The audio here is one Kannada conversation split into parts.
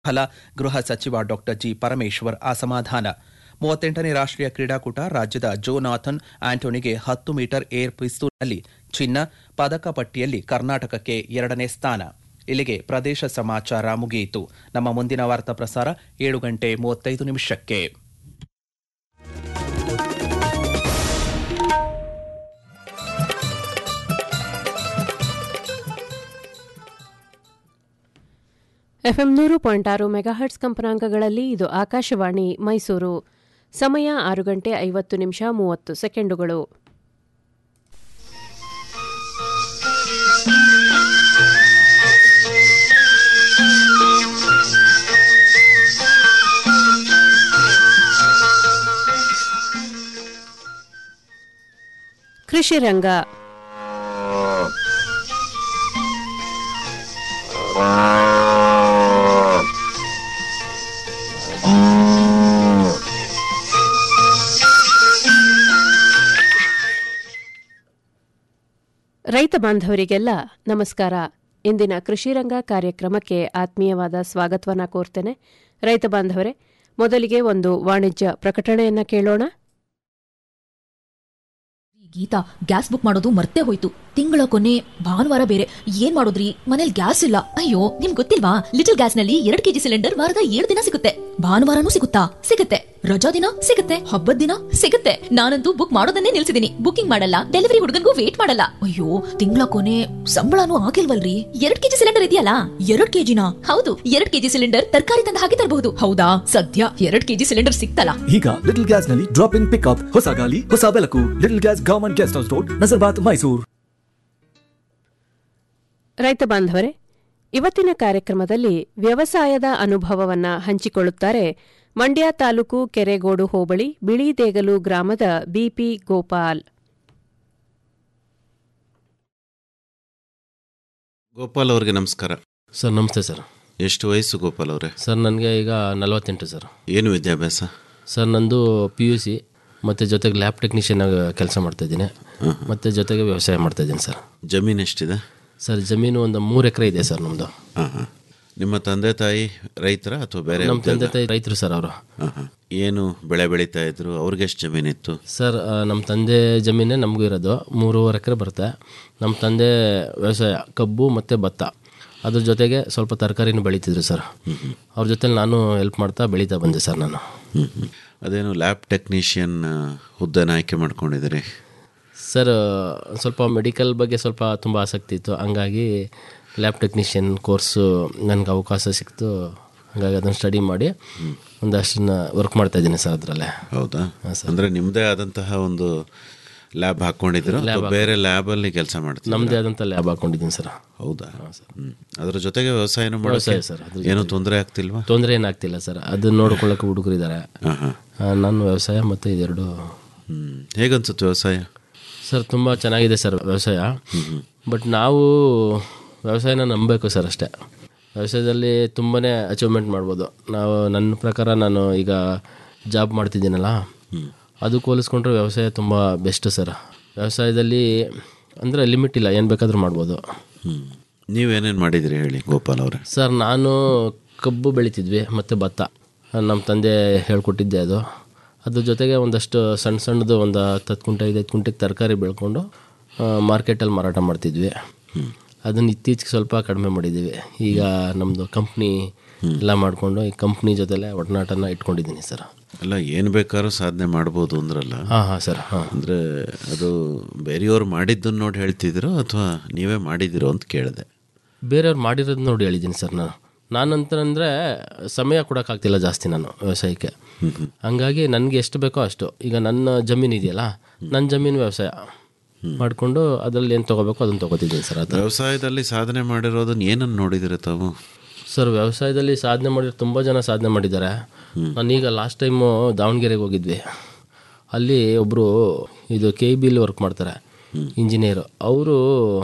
ಫಲ ಗೃಹ ಸಚಿವ ಡಾಕ್ಟರ್ ಜಿ ಪರಮೇಶ್ವರ್ ಅಸಮಾಧಾನ ಮೂವತ್ತೆಂಟನೇ ರಾಷ್ಟ್ರೀಯ ಕ್ರೀಡಾಕೂಟ ರಾಜ್ಯದ ಜೋನಾಥನ್ ಆಂಟೋನಿಗೆ ಹತ್ತು ಮೀಟರ್ ಏರ್ ಪಿಸ್ತೂಲ್ನಲ್ಲಿ ಚಿನ್ನ ಪದಕ ಪಟ್ಟಿಯಲ್ಲಿ ಕರ್ನಾಟಕಕ್ಕೆ ಎರಡನೇ ಸ್ಥಾನ ಇಲ್ಲಿಗೆ ಪ್ರದೇಶ ಸಮಾಚಾರ ಮುಗಿಯಿತು ನಮ್ಮ ಮುಂದಿನ ವಾರ್ತಾ ಪ್ರಸಾರ ಏಳು ಗಂಟೆ ಮೂವತ್ತೈದು ನಿಮಿಷಕ್ಕೆ ಎಫ್ಎಂ ನೂರು ಪಾಯಿಂಟ್ ಆರು ಮೆಗಾಹರ್ಟ್ಸ್ ಕಂಪನಾಂಕಗಳಲ್ಲಿ ಇದು ಆಕಾಶವಾಣಿ ಮೈಸೂರು ಸಮಯ ಆರು ಗಂಟೆ ಐವತ್ತು ನಿಮಿಷ ಮೂವತ್ತು ಸೆಕೆಂಡುಗಳು ಕೃಷಿ ರಂಗ ರೈತ ಬಾಂಧವರಿಗೆಲ್ಲ ನಮಸ್ಕಾರ ಇಂದಿನ ಕೃಷಿರಂಗ ಕಾರ್ಯಕ್ರಮಕ್ಕೆ ಆತ್ಮೀಯವಾದ ಸ್ವಾಗತವನ್ನ ಕೋರ್ತೇನೆ ರೈತ ಬಾಂಧವರೇ ಮೊದಲಿಗೆ ಒಂದು ವಾಣಿಜ್ಯ ಪ್ರಕಟಣೆಯನ್ನ ಕೇಳೋಣ ಗೀತಾ ಗ್ಯಾಸ್ ಬುಕ್ ಮಾಡೋದು ಮರ್ತೇ ಹೋಯ್ತು ತಿಂಗಳ ಕೊನೆ ಭಾನುವಾರ ಬೇರೆ ಏನ್ ಮಾಡೋದ್ರಿ ಮನೇಲಿ ಗ್ಯಾಸ್ ಇಲ್ಲ ಅಯ್ಯೋ ನಿಮ್ ಗೊತ್ತಿಲ್ವಾ ಲಿಟಲ್ ಗ್ಯಾಸ್ ನಲ್ಲಿ ಎರಡ್ ಕೆಜಿ ಸಿಲಿಂಡರ್ ವಾರದ ಏಳು ದಿನ ಸಿಗುತ್ತೆ ಭಾನುವಾರನೂ ಸಿಗುತ್ತಾ ಸಿಗುತ್ತೆ ರಜಾ ದಿನ ಸಿಗುತ್ತೆ ಹಬ್ಬದ ದಿನ ಸಿಗುತ್ತೆ ನಾನಂತೂ ಬುಕ್ ಮಾಡೋದನ್ನೇ ನಿಲ್ಸಿದೀನಿ ಬುಕಿಂಗ್ ಮಾಡಲ್ಲ ಡೆಲಿವರಿ ಹುಡುಗನ್ಗೂ ವೇಟ್ ಮಾಡಲ್ಲ ಅಯ್ಯೋ ತಿಂಗಳ ಕೊನೆ ಸಂಬಳನೂ ಆಗಿಲ್ವಲ್ರಿ ಎರಡ್ ಕೆಜಿ ಸಿಲಿಂಡರ್ ಇದೆಯಲ್ಲ ಎರಡ್ ಕೆಜಿನ ಹೌದು ಎರಡ್ ಕೆಜಿ ಸಿಲಿಂಡರ್ ತರಕಾರಿ ತಂದು ಹಾಕಿ ತರಬಹುದು ಹೌದಾ ಸದ್ಯ ಎರಡ್ ಕೆಜಿ ಸಿಲಿಂಡರ್ ಸಿಕ್ತಲ್ಲ ಈಗ ಲಿಟಲ್ ಗ್ಯಾಸ್ ನಲ್ಲಿ ಡ್ರಾಪ್ ಇನ್ ಪಿಕ್ಅಪ್ ಹೊಸ ಗಾಲಿ ಹೊಸ ಬೆಳಕು little gas government guest house road Nazarbad Mysuru ರೈತ ಬಾಂಧವರೇ ಇವತ್ತಿನ ಕಾರ್ಯಕ್ರಮದಲ್ಲಿ ವ್ಯವಸಾಯದ ಅನುಭವವನ್ನ ಹಂಚಿಕೊಳ್ಳುತ್ತಾರೆ ಮಂಡ್ಯ ತಾಲೂಕು ಕೆರೆಗೋಡು ಹೋಬಳಿ ಬಿಳಿದೇಗಲು ಗ್ರಾಮದ ಬಿಪಿ ಗೋಪಾಲ್ ಗೋಪಾಲ್ ಅವ್ರಿಗೆ ನಮಸ್ಕಾರ ಸರ್ ನಮಸ್ತೆ ಸರ್ ಎಷ್ಟು ವಯಸ್ಸು ಗೋಪಾಲ್ ಅವರೇ ಸರ್ ನನಗೆ ಈಗ ನಲವತ್ತೆಂಟು ಸರ್ ಏನು ವಿದ್ಯಾಭ್ಯಾಸ ಸರ್ ನಂದು ಪಿ ಯು ಸಿ ಮತ್ತು ಜೊತೆಗೆ ಲ್ಯಾಬ್ ಟೆಕ್ನಿಷಿಯನ್ ಆಗಿ ಕೆಲಸ ಮಾಡ್ತಾಯಿದ್ದೀನಿ ಮತ್ತು ಜೊತೆಗೆ ವ್ಯವಸಾಯ ಮಾಡ್ತಾಯಿದ್ದೀನಿ ಸರ್ ಜಮೀನು ಎಷ್ಟಿದೆ ಸರ್ ಜಮೀನು ಒಂದು ಮೂರು ಎಕರೆ ಇದೆ ಸರ್ ನಮ್ಮದು ಹಾಂ ಹಾಂ ನಿಮ್ಮ ತಂದೆ ತಾಯಿ ರೈತರ ಅಥವಾ ಬೇರೆ ನಮ್ಮ ತಂದೆ ತಾಯಿ ರೈತರು ಸರ್ ಅವರು ಹಾಂ ಹಾಂ ಏನು ಬೆಳೆ ಬೆಳೀತಾ ಇದ್ರು ಅವ್ರಿಗೆ ಎಷ್ಟು ಜಮೀನಿತ್ತು ಸರ್ ಆ, ನಮ್ಮ ತಂದೆ ಜಮೀನೇ ನಮಗೂ ಇರೋದು ಮೂರುವರೆ ಎಕರೆ ಬರುತ್ತೆ ನಮ್ಮ ತಂದೆ ವ್ಯವಸಾಯ ಕಬ್ಬು ಮತ್ತು ಭತ್ತ ಅದ್ರ ಜೊತೆಗೆ ಸ್ವಲ್ಪ ತರಕಾರಿನೂ ಬೆಳೀತಿದ್ರು ಸರ್ ಅವ್ರ ಜೊತೆಲಿ ನಾನು ಹೆಲ್ಪ್ ಮಾಡ್ತಾ ಬೆಳೀತಾ ಬಂದೆ ಸರ್ ನಾನು ಹ್ಞೂ ಹ್ಞೂ ಅದೇನು ಲ್ಯಾಬ್ ಟೆಕ್ನಿಷಿಯನ್ ಹುದ್ದೆನ ಆಯ್ಕೆ ಮಾಡ್ಕೊಂಡಿದ್ದೀರಿ ಸರ್ ಸ್ವಲ್ಪ ಮೆಡಿಕಲ್ ಬಗ್ಗೆ ಸ್ವಲ್ಪ ತುಂಬ ಆಸಕ್ತಿ ಇತ್ತು ಹಂಗಾಗಿ ಲ್ಯಾಬ್ ಟೆಕ್ನಿಷಿಯನ್ ಕೋರ್ಸು ನನಗೆ ಅವಕಾಶ ಸಿಕ್ತು ಹಾಗಾಗಿ ಅದನ್ನು ಸ್ಟಡಿ ಮಾಡಿ ಒಂದಷ್ಟನ್ನ ವರ್ಕ್ ಮಾಡ್ತಾ ಇದ್ದೀನಿ ಸರ್ ಅದರಲ್ಲೇ ಹೌದಾ ಅಂದರೆ ನಿಮ್ಮದೇ ಆದಂತಹ ಒಂದು ಲ್ಯಾಬ್ ಹಾಕ್ಕೊಂಡಿದ್ದೀರೋ ಅಥವಾ ಬೇರೆ ಲ್ಯಾಬಲ್ಲಿ ಕೆಲಸ ಮಾಡ್ತೀರಾ ನಮ್ಮದೇ ಆದಂಥ ಲ್ಯಾಬ್ ಹಾಕೊಂಡಿದ್ದೀನಿ ಸರ್ ಹೌದಾ ಹ್ಞೂ ಅದ್ರ ಜೊತೆಗೆ ವ್ಯವಸಾಯನೂ ವ್ಯವಸಾಯ ಮಾಡೋಕ್ಕೆ ಸರ್ ಅದ್ರ ಏನೂ ತೊಂದರೆ ಆಗ್ತಿಲ್ವಾ ತೊಂದರೆ ಏನಾಗ್ತಿಲ್ಲ ಸರ್ ಅದನ್ನ ನೋಡ್ಕೊಳ್ಳೋಕೆ ಹುಡುಗರಿದ್ದಾರೆ ಹಾಂ ಹಾಂ ನಾನು ವ್ಯವಸಾಯ ಮತ್ತು ಇದೆರಡು ಹ್ಞೂ ಹೇಗನ್ಸುತ್ತೆ ವ್ಯವಸಾಯ ಸರ್ ತುಂಬ ಚೆನ್ನಾಗಿದೆ ಸರ್ ವ್ಯವಸಾಯ ಬಟ್ ನಾವು ವ್ಯವಸಾಯನ ನಂಬಬೇಕು ಸರ್ ಅಷ್ಟೇ ವ್ಯವಸಾಯದಲ್ಲಿ ತುಂಬಾ ಅಚೀವ್ಮೆಂಟ್ ಮಾಡ್ಬೋದು ನಾವು ನನ್ನ ಪ್ರಕಾರ ನಾನು ಈಗ ಜಾಬ್ ಮಾಡ್ತಿದ್ದೀನಲ್ಲ ಅದಕ್ಕೆ ಹೋಲಿಸ್ಕೊಂಡ್ರೆ ವ್ಯವಸಾಯ ತುಂಬ ಬೆಸ್ಟ್ ಸರ್ ವ್ಯವಸಾಯದಲ್ಲಿ ಅಂದರೆ ಲಿಮಿಟ್ ಇಲ್ಲ ಏನು ಬೇಕಾದರೂ ಮಾಡ್ಬೋದು ಹ್ಞೂ ನೀವೇನೇನು ಮಾಡಿದಿರಿ ಹೇಳಿ ಗೋಪಾಲ್ ಅವರೇ ಸರ್ ನಾನು ಕಬ್ಬು ಬೆಳಿತಿದ್ವಿ ಮತ್ತು ಭತ್ತ ನಮ್ಮ ತಂದೆ ಹೇಳ್ಕೊಟ್ಟಿದ್ದೆ ಅದು ಅದ್ರ ಜೊತೆಗೆ ಒಂದಷ್ಟು ಸಣ್ಣ ಸಣ್ಣದು ಒಂದು ಹತ್ತು ಹತ್ತು ಕುಂಟೆ ಐದೈದು ಕುಂಟೆಗೆ ತರಕಾರಿ ಬೆಳ್ಕೊಂಡು ಮಾರ್ಕೆಟಲ್ಲಿ ಮಾರಾಟ ಮಾಡ್ತಿದ್ವಿ ಅದನ್ನು ಇತ್ತೀಚೆಗೆ ಸ್ವಲ್ಪ ಕಡಿಮೆ ಮಾಡಿದ್ದೀವಿ ಈಗ ನಮ್ಮದು ಕಂಪ್ನಿ ಎಲ್ಲ ಮಾಡಿಕೊಂಡು ಈ ಕಂಪ್ನಿ ಜೊತೆಲೆ ಒಡನಾಟನ ಇಟ್ಕೊಂಡಿದ್ದೀನಿ ಸರ್ ಎಲ್ಲ ಏನು ಬೇಕಾದ್ರೂ ಸಾಧನೆ ಮಾಡ್ಬೋದು ಅಂದ್ರಲ್ಲ ಹಾಂ ಹಾಂ ಸರ್ ಹಾಂ ಅಂದರೆ ಅದು ಬೇರೆಯವ್ರು ಮಾಡಿದ್ದನ್ನು ನೋಡಿ ಹೇಳ್ತಿದ್ದೀರೋ ಅಥವಾ ನೀವೇ ಮಾಡಿದ್ದೀರೋ ಅಂತ ಕೇಳಿದೆ ಬೇರೆಯವ್ರು ಮಾಡಿರೋದು ನೋಡಿ ಹೇಳಿದ್ದೀನಿ ಸರ್ ನಾನು ನಾನಂತ ಅಂದರೆ ಸಮಯ ಕೊಡೋಕ್ಕಾಗ್ತಿಲ್ಲ ಜಾಸ್ತಿ ನಾನು ವ್ಯವಸಾಯಕ್ಕೆ ಹಂಗಾಗಿ ನನಗೆ ಎಷ್ಟು ಬೇಕೋ ಅಷ್ಟು ಈಗ ನನ್ನ ಜಮೀನು ಇದೆಯಲ್ಲ ನನ್ನ ಜಮೀನು ವ್ಯವಸಾಯ ಮಾಡಿಕೊಂಡು ಅದರಲ್ಲಿ ಏನು ತೊಗೋಬೇಕು ಅದನ್ನು ತೊಗೋತಿದ್ದೀನಿ ಸರ್ ಅದು ವ್ಯವಸಾಯದಲ್ಲಿ ಸಾಧನೆ ಮಾಡಿರೋದನ್ನ ಏನನ್ನು ನೋಡಿದಿರ ತಾವು ಸರ್ ವ್ಯವಸಾಯದಲ್ಲಿ ಸಾಧನೆ ಮಾಡಿರೋ ತುಂಬ ಜನ ಸಾಧನೆ ಮಾಡಿದ್ದಾರೆ ನಾನೀಗ ಲಾಸ್ಟ್ ಟೈಮು ದಾವಣಗೆರೆಗೆ ಹೋಗಿದ್ವಿ ಅಲ್ಲಿ ಒಬ್ಬರು ಇದು ಕೆ ಇ ಬಿಲಿ ವರ್ಕ್ ಮಾಡ್ತಾರೆ ಇಂಜಿನಿಯರು ಅವರು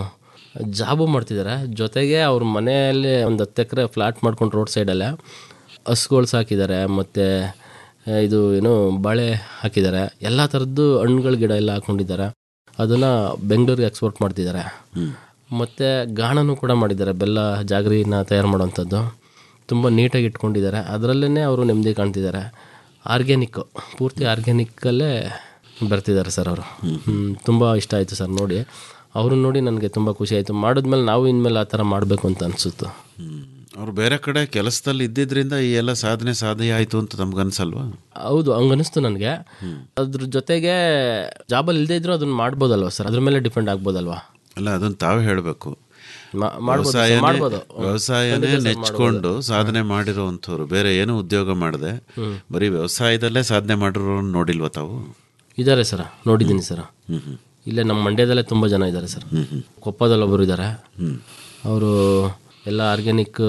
ಜಾಬು ಮಾಡ್ತಿದ್ದಾರೆ ಜೊತೆಗೆ ಅವ್ರ ಮನೆಯಲ್ಲಿ ಒಂದು ಹತ್ತು ಎಕರೆ ಫ್ಲಾಟ್ ಮಾಡ್ಕೊಂಡು ರೋಡ್ ಸೈಡಲ್ಲೇ ಹಸುಗಳು ಸಾಕಿದ್ದಾರೆ ಮತ್ತು ಇದು ಏನು ಬಾಳೆ ಹಾಕಿದ್ದಾರೆ ಎಲ್ಲ ಥರದ್ದು ಹಣ್ಣುಗಳ ಗಿಡ ಎಲ್ಲ ಹಾಕೊಂಡಿದ್ದಾರೆ ಅದನ್ನು ಬೆಂಗಳೂರಿಗೆ ಎಕ್ಸ್ಪೋರ್ಟ್ ಮಾಡ್ತಿದ್ದಾರೆ ಮತ್ತು ಗಾಣನೂ ಕೂಡ ಮಾಡಿದ್ದಾರೆ ಬೆಲ್ಲ ಜಾಗರಿನ ತಯಾರು ಮಾಡೋವಂಥದ್ದು ತುಂಬ ನೀಟಾಗಿ ಇಟ್ಕೊಂಡಿದ್ದಾರೆ ಅದರಲ್ಲೇ ಅವರು ನೆಮ್ಮದಿ ಕಾಣ್ತಿದ್ದಾರೆ ಆರ್ಗ್ಯಾನಿಕ್ಕು ಪೂರ್ತಿ ಆರ್ಗ್ಯಾನಿಕ್ಕಲ್ಲೇ ಬರ್ತಿದ್ದಾರೆ ಸರ್ ಅವರು ತುಂಬ ಇಷ್ಟ ಆಯಿತು ಸರ್ ನೋಡಿ ಅವ್ರನ್ನ ನೋಡಿ ನನಗೆ ತುಂಬ ಖುಷಿ ಆಯಿತು ಮಾಡಿದ್ಮೇಲೆ ನಾವು ಇನ್ಮೇಲೆ ಆ ಥರ ಮಾಡಬೇಕು ಅಂತ ಅನಿಸುತ್ತು ಅವ್ರು ಬೇರೆ ಕಡೆ ಕೆಲಸದಲ್ಲಿ ಇದ್ದಿದ್ರಿಂದ ಈ ಎಲ್ಲ ಸಾಧನೆ ಸಾಧ್ಯ ಆಯಿತು ಅಂತ ತಮ್ಗನ್ಸಲ್ವಾ ಹೌದು ಹಂಗನಿಸ್ತು ನನಗೆ ಅದ್ರ ಜೊತೆಗೆ ಜಾಬಲ್ಲಿ ಇಲ್ಲದೇ ಇದ್ರೂ ಅದನ್ನ ಮಾಡ್ಬೋದಲ್ವಾ ಸರ್ ಅದ್ರ ಮೇಲೆ ಡಿಪೆಂಡ್ ಆಗ್ಬೋದಲ್ವಾ ಅಲ್ಲ ಅದನ್ನ ತಾವೇ ಹೇಳಬೇಕು ಮಾ- ಮಾಡ್ಬೋದು ಸರ್, ವ್ಯವಸಾಯನೇ ಮಾಡ್ಬೋದು ವ್ಯವಸಾಯನೇ ನೆಚ್ಕೊಂಡು ಸಾಧನೆ ಮಾಡಿರುವಂಥವ್ರು ಬೇರೆ ಏನು ಉದ್ಯೋಗ ಮಾಡದೆ ಬರೀ ವ್ಯವಸಾಯದಲ್ಲೇ ಸಾಧನೆ ಮಾಡಿರೋರು ನೋಡಿಲ್ವಾ ತಾವು ಇದ್ದಾರೆ ಸರ್ ನೋಡಿದ್ದೀನಿ ಸರ್ ಇಲ್ಲೇ ನಮ್ಮ ಮಂಡ್ಯದಲ್ಲೇ ತುಂಬ ಜನ ಇದ್ದಾರೆ ಸರ್ ಕೊಪ್ಪದಲ್ಲಿ ಒಬ್ಬರು ಇದ್ದಾರೆ ಅವರು ಎಲ್ಲ ಆರ್ಗ್ಯಾನಿಕ್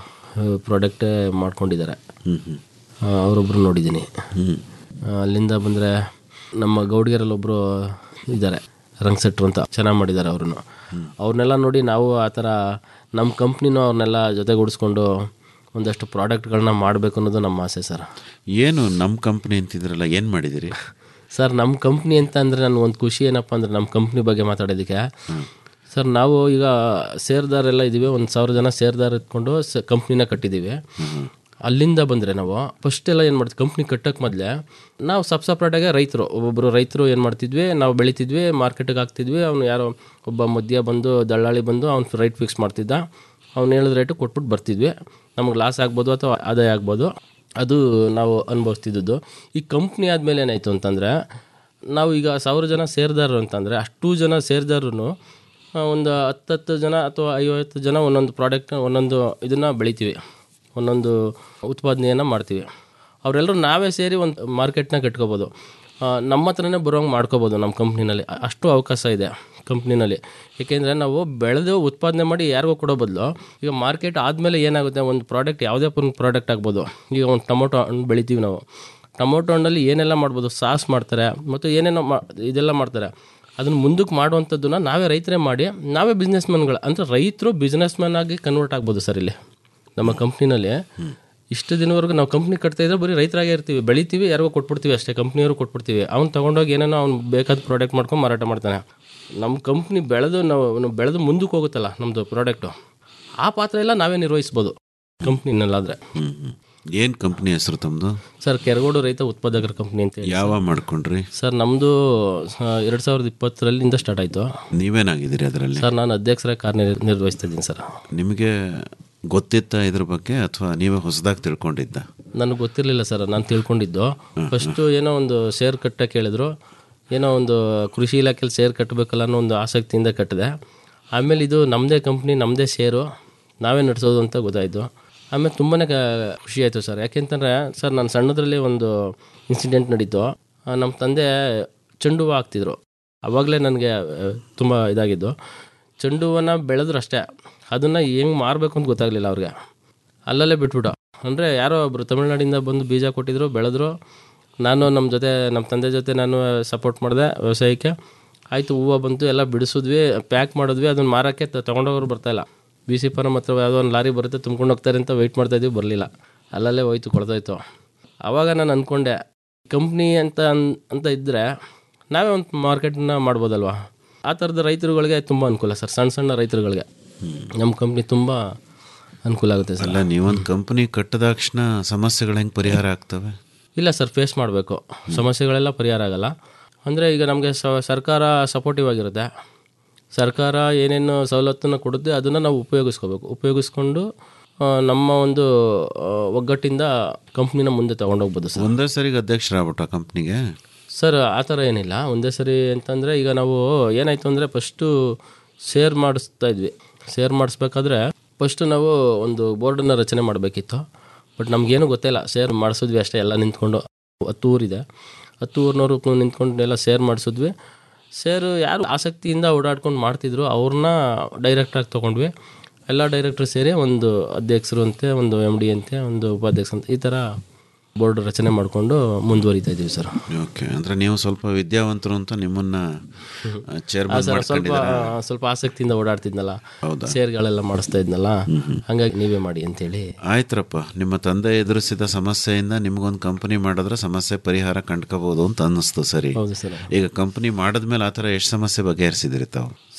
ಪ್ರಾಡಕ್ಟೇ ಮಾಡ್ಕೊಂಡಿದ್ದಾರೆ ಆ, ಅವರೊಬ್ರು ನೋಡಿದ್ದೀನಿ ಆ, ಅಲ್ಲಿಂದ ಬಂದರೆ ನಮ್ಮ ಗೌಡಿಗರಲ್ಲಿ ಒಬ್ಬರು ಇದ್ದಾರೆ ರಂಗ್ ಸೆಟ್ರು ಅಂತ ಚೆನ್ನಾಗಿ ಮಾಡಿದ್ದಾರೆ ಅವ್ರನ್ನು ಅವ್ರನ್ನೆಲ್ಲ ನೋಡಿ ನಾವು ಆ ಥರ ನಮ್ಮ ಕಂಪ್ನಿನೂ ಅವ್ರನ್ನೆಲ್ಲ ಜೊತೆಗೂಡಿಸ್ಕೊಂಡು ಒಂದಷ್ಟು ಪ್ರಾಡಕ್ಟ್ಗಳನ್ನ ಮಾಡಬೇಕು ಅನ್ನೋದು ನಮ್ಮ ಆಸೆ ಸರ್ ಏನು ನಮ್ಮ ಕಂಪ್ನಿ ಅಂತಿದ್ರಲ್ಲ ಏನು ಮಾಡಿದಿರಿ ಸರ್ ನಮ್ಮ ಕಂಪ್ನಿ ಅಂತ ಅಂದರೆ ನನಗೆ ಒಂದು ಖುಷಿ ಏನಪ್ಪ ಅಂದರೆ ನಮ್ಮ ಕಂಪ್ನಿ ಬಗ್ಗೆ ಮಾತಾಡೋದಕ್ಕೆ ಸರ್ ನಾವು ಈಗ ಸೇರ್ದಾರೆಲ್ಲ ಇದ್ದೀವಿ ಒಂದು ಸಾವಿರ ಜನ ಸೇರ್ದಾರ ಇಟ್ಕೊಂಡು ಸ ಕಂಪ್ನಿನ ಕಟ್ಟಿದ್ದೀವಿ ಅಲ್ಲಿಂದ ಬಂದರೆ ನಾವು ಫಸ್ಟ್ ಎಲ್ಲ ಏನು ಮಾಡ್ತೀವಿ ಕಂಪ್ನಿ ಕಟ್ಟೋಕ್ಕೆ ಮೊದಲೇ ನಾವು ಸಬ್ ಸಪ್ರೇಟಾಗೆ ರೈತರು ಒಬ್ಬೊಬ್ಬರು ರೈತರು ಏನು ಮಾಡ್ತಿದ್ವಿ ನಾವು ಬೆಳಿತಿದ್ವಿ ಮಾರ್ಕೆಟಿಗೆ ಹಾಕ್ತಿದ್ವಿ ಅವನು ಯಾರೋ ಒಬ್ಬ ಮಧ್ಯ ಬಂದು ದಳ್ಳಾಳಿ ಬಂದು ಅವ್ನು ರೈಟ್ ಫಿಕ್ಸ್ ಮಾಡ್ತಿದ್ದ ಅವ್ನು ಹೇಳಿದ ರೇಟು ಕೊಟ್ಬಿಟ್ಟು ಬರ್ತಿದ್ವಿ ನಮಗೆ ಲಾಸ್ ಆಗ್ಬೋದು ಅಥವಾ ಆದಾಯ ಆಗ್ಬೋದು ಅದು ನಾವು ಅನುಭವಿಸ್ತಿದ್ದದ್ದು ಈ ಕಂಪ್ನಿ ಆದಮೇಲೆ ಏನಾಯಿತು ಅಂತಂದರೆ ನಾವು ಈಗ ಸಾವಿರ ಜನ ಸೇರ್ದಾರರು ಅಂತಂದರೆ ಅಷ್ಟು ಜನ ಸೇರ್ದಾರು ಒಂದು ಹತ್ತತ್ತು ಜನ ಅಥವಾ ಐವತ್ತು ಜನ ಒಂದೊಂದು ಪ್ರಾಡಕ್ಟ್ ಒಂದೊಂದು ಇದನ್ನು ಬೆಳಿತೀವಿ ಒಂದೊಂದು ಉತ್ಪಾದನೆಯನ್ನು ಮಾಡ್ತೀವಿ ಅವರೆಲ್ಲರೂ ನಾವೇ ಸೇರಿ ಒಂದು ಮಾರ್ಕೆಟ್ನ ಕಟ್ಕೋಬೋದು ಆ, ನಮ್ಮ ಹತ್ರನೇ ಬರೋಂಗೆ ಮಾಡ್ಕೋಬೋದು ನಮ್ಮ ಕಂಪ್ನಿನಲ್ಲಿ ಅಷ್ಟು ಅವಕಾಶ ಇದೆ ಕಂಪ್ನಿನಲ್ಲಿ ಏಕೆಂದರೆ ನಾವು ಬೆಳೆದು ಉತ್ಪಾದನೆ ಮಾಡಿ ಯಾರಿಗೋ ಕೊಡೋ ಬದಲು ಈಗ ಮಾರ್ಕೆಟ್ ಆದಮೇಲೆ ಏನಾಗುತ್ತೆ ಒಂದು ಪ್ರಾಡಕ್ಟ್ ಯಾವುದೇ ಒಂದು ಪ್ರಾಡಕ್ಟ್ ಆಗ್ಬೋದು ಈಗ ಒಂದು ಟೊಮೊಟೊ ಹಣ್ಣು ಬೆಳಿತೀವಿ ನಾವು ಟೊಮೊಟೊ ಹಣ್ಣಲ್ಲಿ ಏನೆಲ್ಲ ಮಾಡ್ಬೋದು ಸಾಸ್ ಮಾಡ್ತಾರೆ ಮತ್ತು ಏನೇನೋ ಮಾ ಇದೆಲ್ಲ ಮಾಡ್ತಾರೆ ಅದನ್ನು ಮುಂದಕ್ಕೆ ಮಾಡುವಂಥದ್ದನ್ನ ನಾವೇ ರೈತರೇ ಮಾಡಿ ನಾವೇ ಬಿಸ್ನೆಸ್ ಮ್ಯಾನ್ಗಳು ಅಂದರೆ ರೈತರು ಬಿಸ್ನೆಸ್ ಮ್ಯಾನ್ ಆಗಿ ಕನ್ವರ್ಟ್ ಆಗ್ಬೋದು ಸರ್ ಇಲ್ಲಿ ನಮ್ಮ ಕಂಪ್ನಿನಲ್ಲಿ ಇಷ್ಟು ದಿನವರೆಗೂ ನಾವು ಕಂಪ್ನಿ ಕಟ್ತಾ ಇದ್ರೆ ಬರೀ ರೈತರಾಗೇ ಇರ್ತೀವಿ ಬೆಳಿತೀವಿ ಯಾರಿಗೋ ಕೊಟ್ಬಿಡ್ತೀವಿ ಅಷ್ಟೇ ಕಂಪ್ನಿಯವರು ಕೊಟ್ಬಿಡ್ತೀವಿ ಅವ್ನು ತೊಗೊಂಡೋಗಿ ಏನೇನೋ ಅವ್ನು ಬೇಕಾದ ಪ್ರಾಡಕ್ಟ್ ಮಾಡ್ಕೊಂಡು ಮಾರಾಟ ಮಾಡ್ತಾನೆ ನಮ್ಮ ಕಂಪ್ನಿ ಬೆಳೆದು ನಾವು ನಾವು ಬೆಳೆದು ಮುಂದಕ್ಕೆ ಹೋಗುತ್ತಲ್ಲ ನಮ್ಮದು ಪ್ರಾಡಕ್ಟು ಆ ಪಾತ್ರ ಎಲ್ಲ ನಾವೇ ನಿರ್ವಹಿಸ್ಬೋದು ಕಂಪ್ನಿನಲ್ಲಾದರೆ ಏನು ಕಂಪ್ನಿ ಹೆಸರು ತಮ್ಮದು ಸರ್ ಕೆರಗೋಡು ರೈತ ಉತ್ಪಾದಕರ ಕಂಪ್ನಿ ಅಂತ ಹೇಳಿ ಯಾವ ಮಾಡ್ಕೊಂಡ್ರಿ ಸರ್ ನಮ್ಮದು ಎರಡು ಸಾವಿರದ ಇಪ್ಪತ್ತರಲ್ಲಿಂದ ಸ್ಟಾರ್ಟ್ ಆಯಿತು ನೀವೇನಾಗಿದ್ದೀರಿ ಅದರಲ್ಲಿ ಸರ್ ನಾನು ಅಧ್ಯಕ್ಷರಾಗಿ ಕಾರ್ಯ ನಿರ್ವಹಿಸ್ತಾ ಇದ್ದೀನಿ ಸರ್ ನಿಮಗೆ ಗೊತ್ತಿತ್ತ ಇದ್ರ ಬಗ್ಗೆ ಅಥವಾ ನೀವೇ ಹೊಸದಾಗಿ ತಿಳ್ಕೊಂಡಿದ್ದ ನನಗೆ ಗೊತ್ತಿರಲಿಲ್ಲ ಸರ್ ನಾನು ತಿಳ್ಕೊಂಡಿದ್ದು ಫಸ್ಟು ಏನೋ ಒಂದು ಶೇರ್ ಕಟ್ಟಕ್ಕೆ ಹೇಳಿದ್ರು ಏನೋ ಒಂದು ಕೃಷಿ ಇಲಾಖೆಯಲ್ಲಿ ಶೇರ್ ಕಟ್ಟಬೇಕಲ್ಲ ಅನ್ನೋ ಒಂದು ಆಸಕ್ತಿಯಿಂದ ಕಟ್ಟಿದೆ ಆಮೇಲೆ ಇದು ನಮ್ಮದೇ ಕಂಪ್ನಿ ನಮ್ಮದೇ ಶೇರು ನಾವೇ ನಡೆಸೋದು ಅಂತ ಗೊತ್ತಾಯಿತು ಆಮೇಲೆ ತುಂಬಾ ಖುಷಿ ಆಯಿತು ಸರ್ ಯಾಕೆಂತಂದರೆ ಸರ್ ನಾನು ಸಣ್ಣದ್ರಲ್ಲಿ ಒಂದು ಇನ್ಸಿಡೆಂಟ್ ನಡೀತು ಆ, ನಮ್ಮ ತಂದೆ ಚೆಂಡು ಹೂವು ಹಾಕ್ತಿದ್ರು ಆವಾಗಲೇ ನನಗೆ ತುಂಬ ಇದಾಗಿದ್ದು ಚೆಂಡು ಹೂವನ್ನ ಬೆಳೆದ್ರು ಅಷ್ಟೇ ಅದನ್ನು ಹೆಂಗೆ ಮಾರಬೇಕು ಅಂತ ಗೊತ್ತಾಗಲಿಲ್ಲ ಅವ್ರಿಗೆ ಅಲ್ಲಲ್ಲೇ ಬಿಟ್ಬಿಟ್ಟು ಅಂದರೆ ಯಾರೋ ಒಬ್ಬರು ತಮಿಳ್ನಾಡಿಂದ ಬಂದು ಬೀಜ ಕೊಟ್ಟಿದ್ರು ಬೆಳೆದ್ರು ನಾನು ನಮ್ಮ ಜೊತೆ ನಮ್ಮ ತಂದೆ ಜೊತೆ ನಾನು ಸಪೋರ್ಟ್ ಮಾಡಿದೆ ವ್ಯವಸಾಯಕ್ಕೆ ಆಯಿತು ಹೂವು ಬಂತು ಎಲ್ಲ ಬಿಡಿಸಿದ್ವಿ ಪ್ಯಾಕ್ ಮಾಡಿದ್ವಿ ಅದನ್ನು ಮಾರೋಕ್ಕೆ ತೊಗೊಂಡೋಗೋರು ಬರ್ತಾಯಿಲ್ಲ ಬಿ ಸಿ ಫಾರಮ್ ಹತ್ರ ಯಾವುದೋ ಒಂದು ಲಾರಿ ಬರುತ್ತೆ ತುಂಬ್ಕೊಂಡು ಹೋಗ್ತಾರೆ ಅಂತ ವೆಯ್ಟ್ ಮಾಡ್ತಾಯಿದ್ವಿ ಬರಲಿಲ್ಲ ಅಲ್ಲಲ್ಲೇ ಹೋಯ್ತು ಕೊಳ್ತೋಯ್ತು ಆವಾಗ ನಾನು ಅಂದ್ಕೊಂಡೆ ಕಂಪ್ನಿ ಅಂತ ಅನ್- ಅಂತ ಇದ್ದರೆ ನಾವೇ ಒಂದು ಮಾರ್ಕೆಟ್ನ ಮಾಡ್ಬೋದಲ್ವಾ ಆ ಥರದ ರೈತರುಗಳಿಗೆ ತುಂಬ ಅನುಕೂಲ ಸರ್ ಸಣ್ಣ ಸಣ್ಣ ರೈತರುಗಳಿಗೆ ನಮ್ಮ ಕಂಪ್ನಿ ತುಂಬ ಅನುಕೂಲ ಆಗುತ್ತೆ ಸರ್ ಅಲ್ಲ ನೀವೊಂದು ಕಂಪ್ನಿ ಕಟ್ಟದಾಕ್ಷಣ ಸಮಸ್ಯೆಗಳು ಹೆಂಗೆ ಪರಿಹಾರ ಆಗ್ತವೆ ಇಲ್ಲ ಸರ್ ಫೇಸ್ ಮಾಡಬೇಕು ಸಮಸ್ಯೆಗಳೆಲ್ಲ ಪರಿಹಾರ ಆಗಲ್ಲ ಅಂದರೆ ಈಗ ನಮಗೆ ಸರ್ಕಾರ ಸಪೋರ್ಟಿವ್ ಆಗಿರುತ್ತೆ ಸರ್ಕಾರ ಏನೇನು ಸವಲತ್ತನ್ನು ಕೊಡುತ್ತೆ ಅದನ್ನು ನಾವು ಉಪಯೋಗಿಸ್ಕೋಬೇಕು ಉಪಯೋಗಿಸ್ಕೊಂಡು ಆ, ನಮ್ಮ ಒಂದು ಆ, ಒಗ್ಗಟ್ಟಿಂದ ಕಂಪ್ನಿನ ಮುಂದೆ ತೊಗೊಂಡೋಗ್ಬೋದು ಸರ್ ಒಂದೇ ಸರಿಗೆ ಅಧ್ಯಕ್ಷರಾಗ್ಬಿಟ್ಟ ಕಂಪ್ನಿಗೆ ಸರ್ ಆ ಥರ ಏನಿಲ್ಲ ಒಂದೇ ಸರಿ ಅಂತಂದರೆ ಈಗ ನಾವು ಏನಾಯಿತು ಅಂದರೆ ಫಸ್ಟು ಶೇರ್ ಮಾಡಿಸ್ತಾ ಇದ್ವಿ ಶೇರ್ ಮಾಡಿಸ್ಬೇಕಾದ್ರೆ ಫಸ್ಟು ನಾವು ಒಂದು ಬೋರ್ಡನ್ನು ರಚನೆ ಮಾಡಬೇಕಿತ್ತು ಬಟ್ ನಮಗೇನು ಗೊತ್ತಿಲ್ಲ ಶೇರ್ ಮಾಡಿಸಿದ್ವಿ ಅಷ್ಟೇ ಎಲ್ಲ ನಿಂತ್ಕೊಂಡು ಹತ್ತು ಊರಿದೆ ಹತ್ತು ಊರಿನವರು ನಿಂತ್ಕೊಂಡು ಎಲ್ಲ ಶೇರ್ ಮಾಡಿಸಿದ್ವಿ ಶೇರು ಯಾರು ಆಸಕ್ತಿಯಿಂದ ಓಡಾಡ್ಕೊಂಡು ಮಾಡ್ತಿದ್ರು ಅವ್ರನ್ನ ಡೈರೆಕ್ಟಾಗಿ ತೊಗೊಂಡ್ವಿ ಎಲ್ಲ ಡೈರೆಕ್ಟ್ರು ಸೇರಿ ಒಂದು ಅಧ್ಯಕ್ಷರು ಅಂತೆ ಒಂದು ಎಮ್ ಡಿ ಅಂತೆ ಒಂದು ಉಪಾಧ್ಯಕ್ಷ ಅಂತ ಈ ಥರ ಬೋರ್ಡ್ ರಚನೆ ಮಾಡಿಕೊಂಡು ಮುಂದುವರಿತಾ ಇದ್ದೀವಿ ಸರ್ ಓಕೆ ಅಂದ್ರೆ ನೀವು ಸ್ವಲ್ಪ ವಿದ್ಯಾವಂತರು ಅಂತ ನಿಮ್ಮನ್ನ ಚೇರ್ಮನ್ ಸರ್ ಸ್ವಲ್ಪ ಮಾಡ್ಕೊಂಡಿದ್ದೀರಾ ಸ್ವಲ್ಪ ಆಸಕ್ತಿಯಿಂದ ಓಡಾಡ್ತಿದ್ನಲ್ಲ ಹೌದಾ? ಸೇರ್ಗಳೆಲ್ಲ ಮಾಡಿಸ್ತಾ ಇದ್ನಲ್ಲ ಹಂಗಾಗಿ ನೀವೇ ಮಾಡಿ ಅಂತೇಳಿ ಆಯ್ತ್ರಪ್ಪ ನಿಮ್ಮ ತಂದೆ ಎದುರಿಸಿದ ಸಮಸ್ಯೆಯಿಂದ ನಿಮ್ಗೊಂದು ಕಂಪನಿ ಮಾಡಿದ್ರೆ ಸಮಸ್ಯೆ ಪರಿಹಾರ ಕಂಡ್ಕೋಬಹುದು ಅಂತ ಅನ್ನಿಸ್ತು ಸರಿ ಹೌದು ಸರ್ ಈಗ ಕಂಪನಿ ಮಾಡಿದ್ಮೇಲೆ ಆ ಥರ ಎಷ್ಟು ಸಮಸ್ಯೆ ಬಗೆಹರಿಸಿದಿರಿ ತಾವು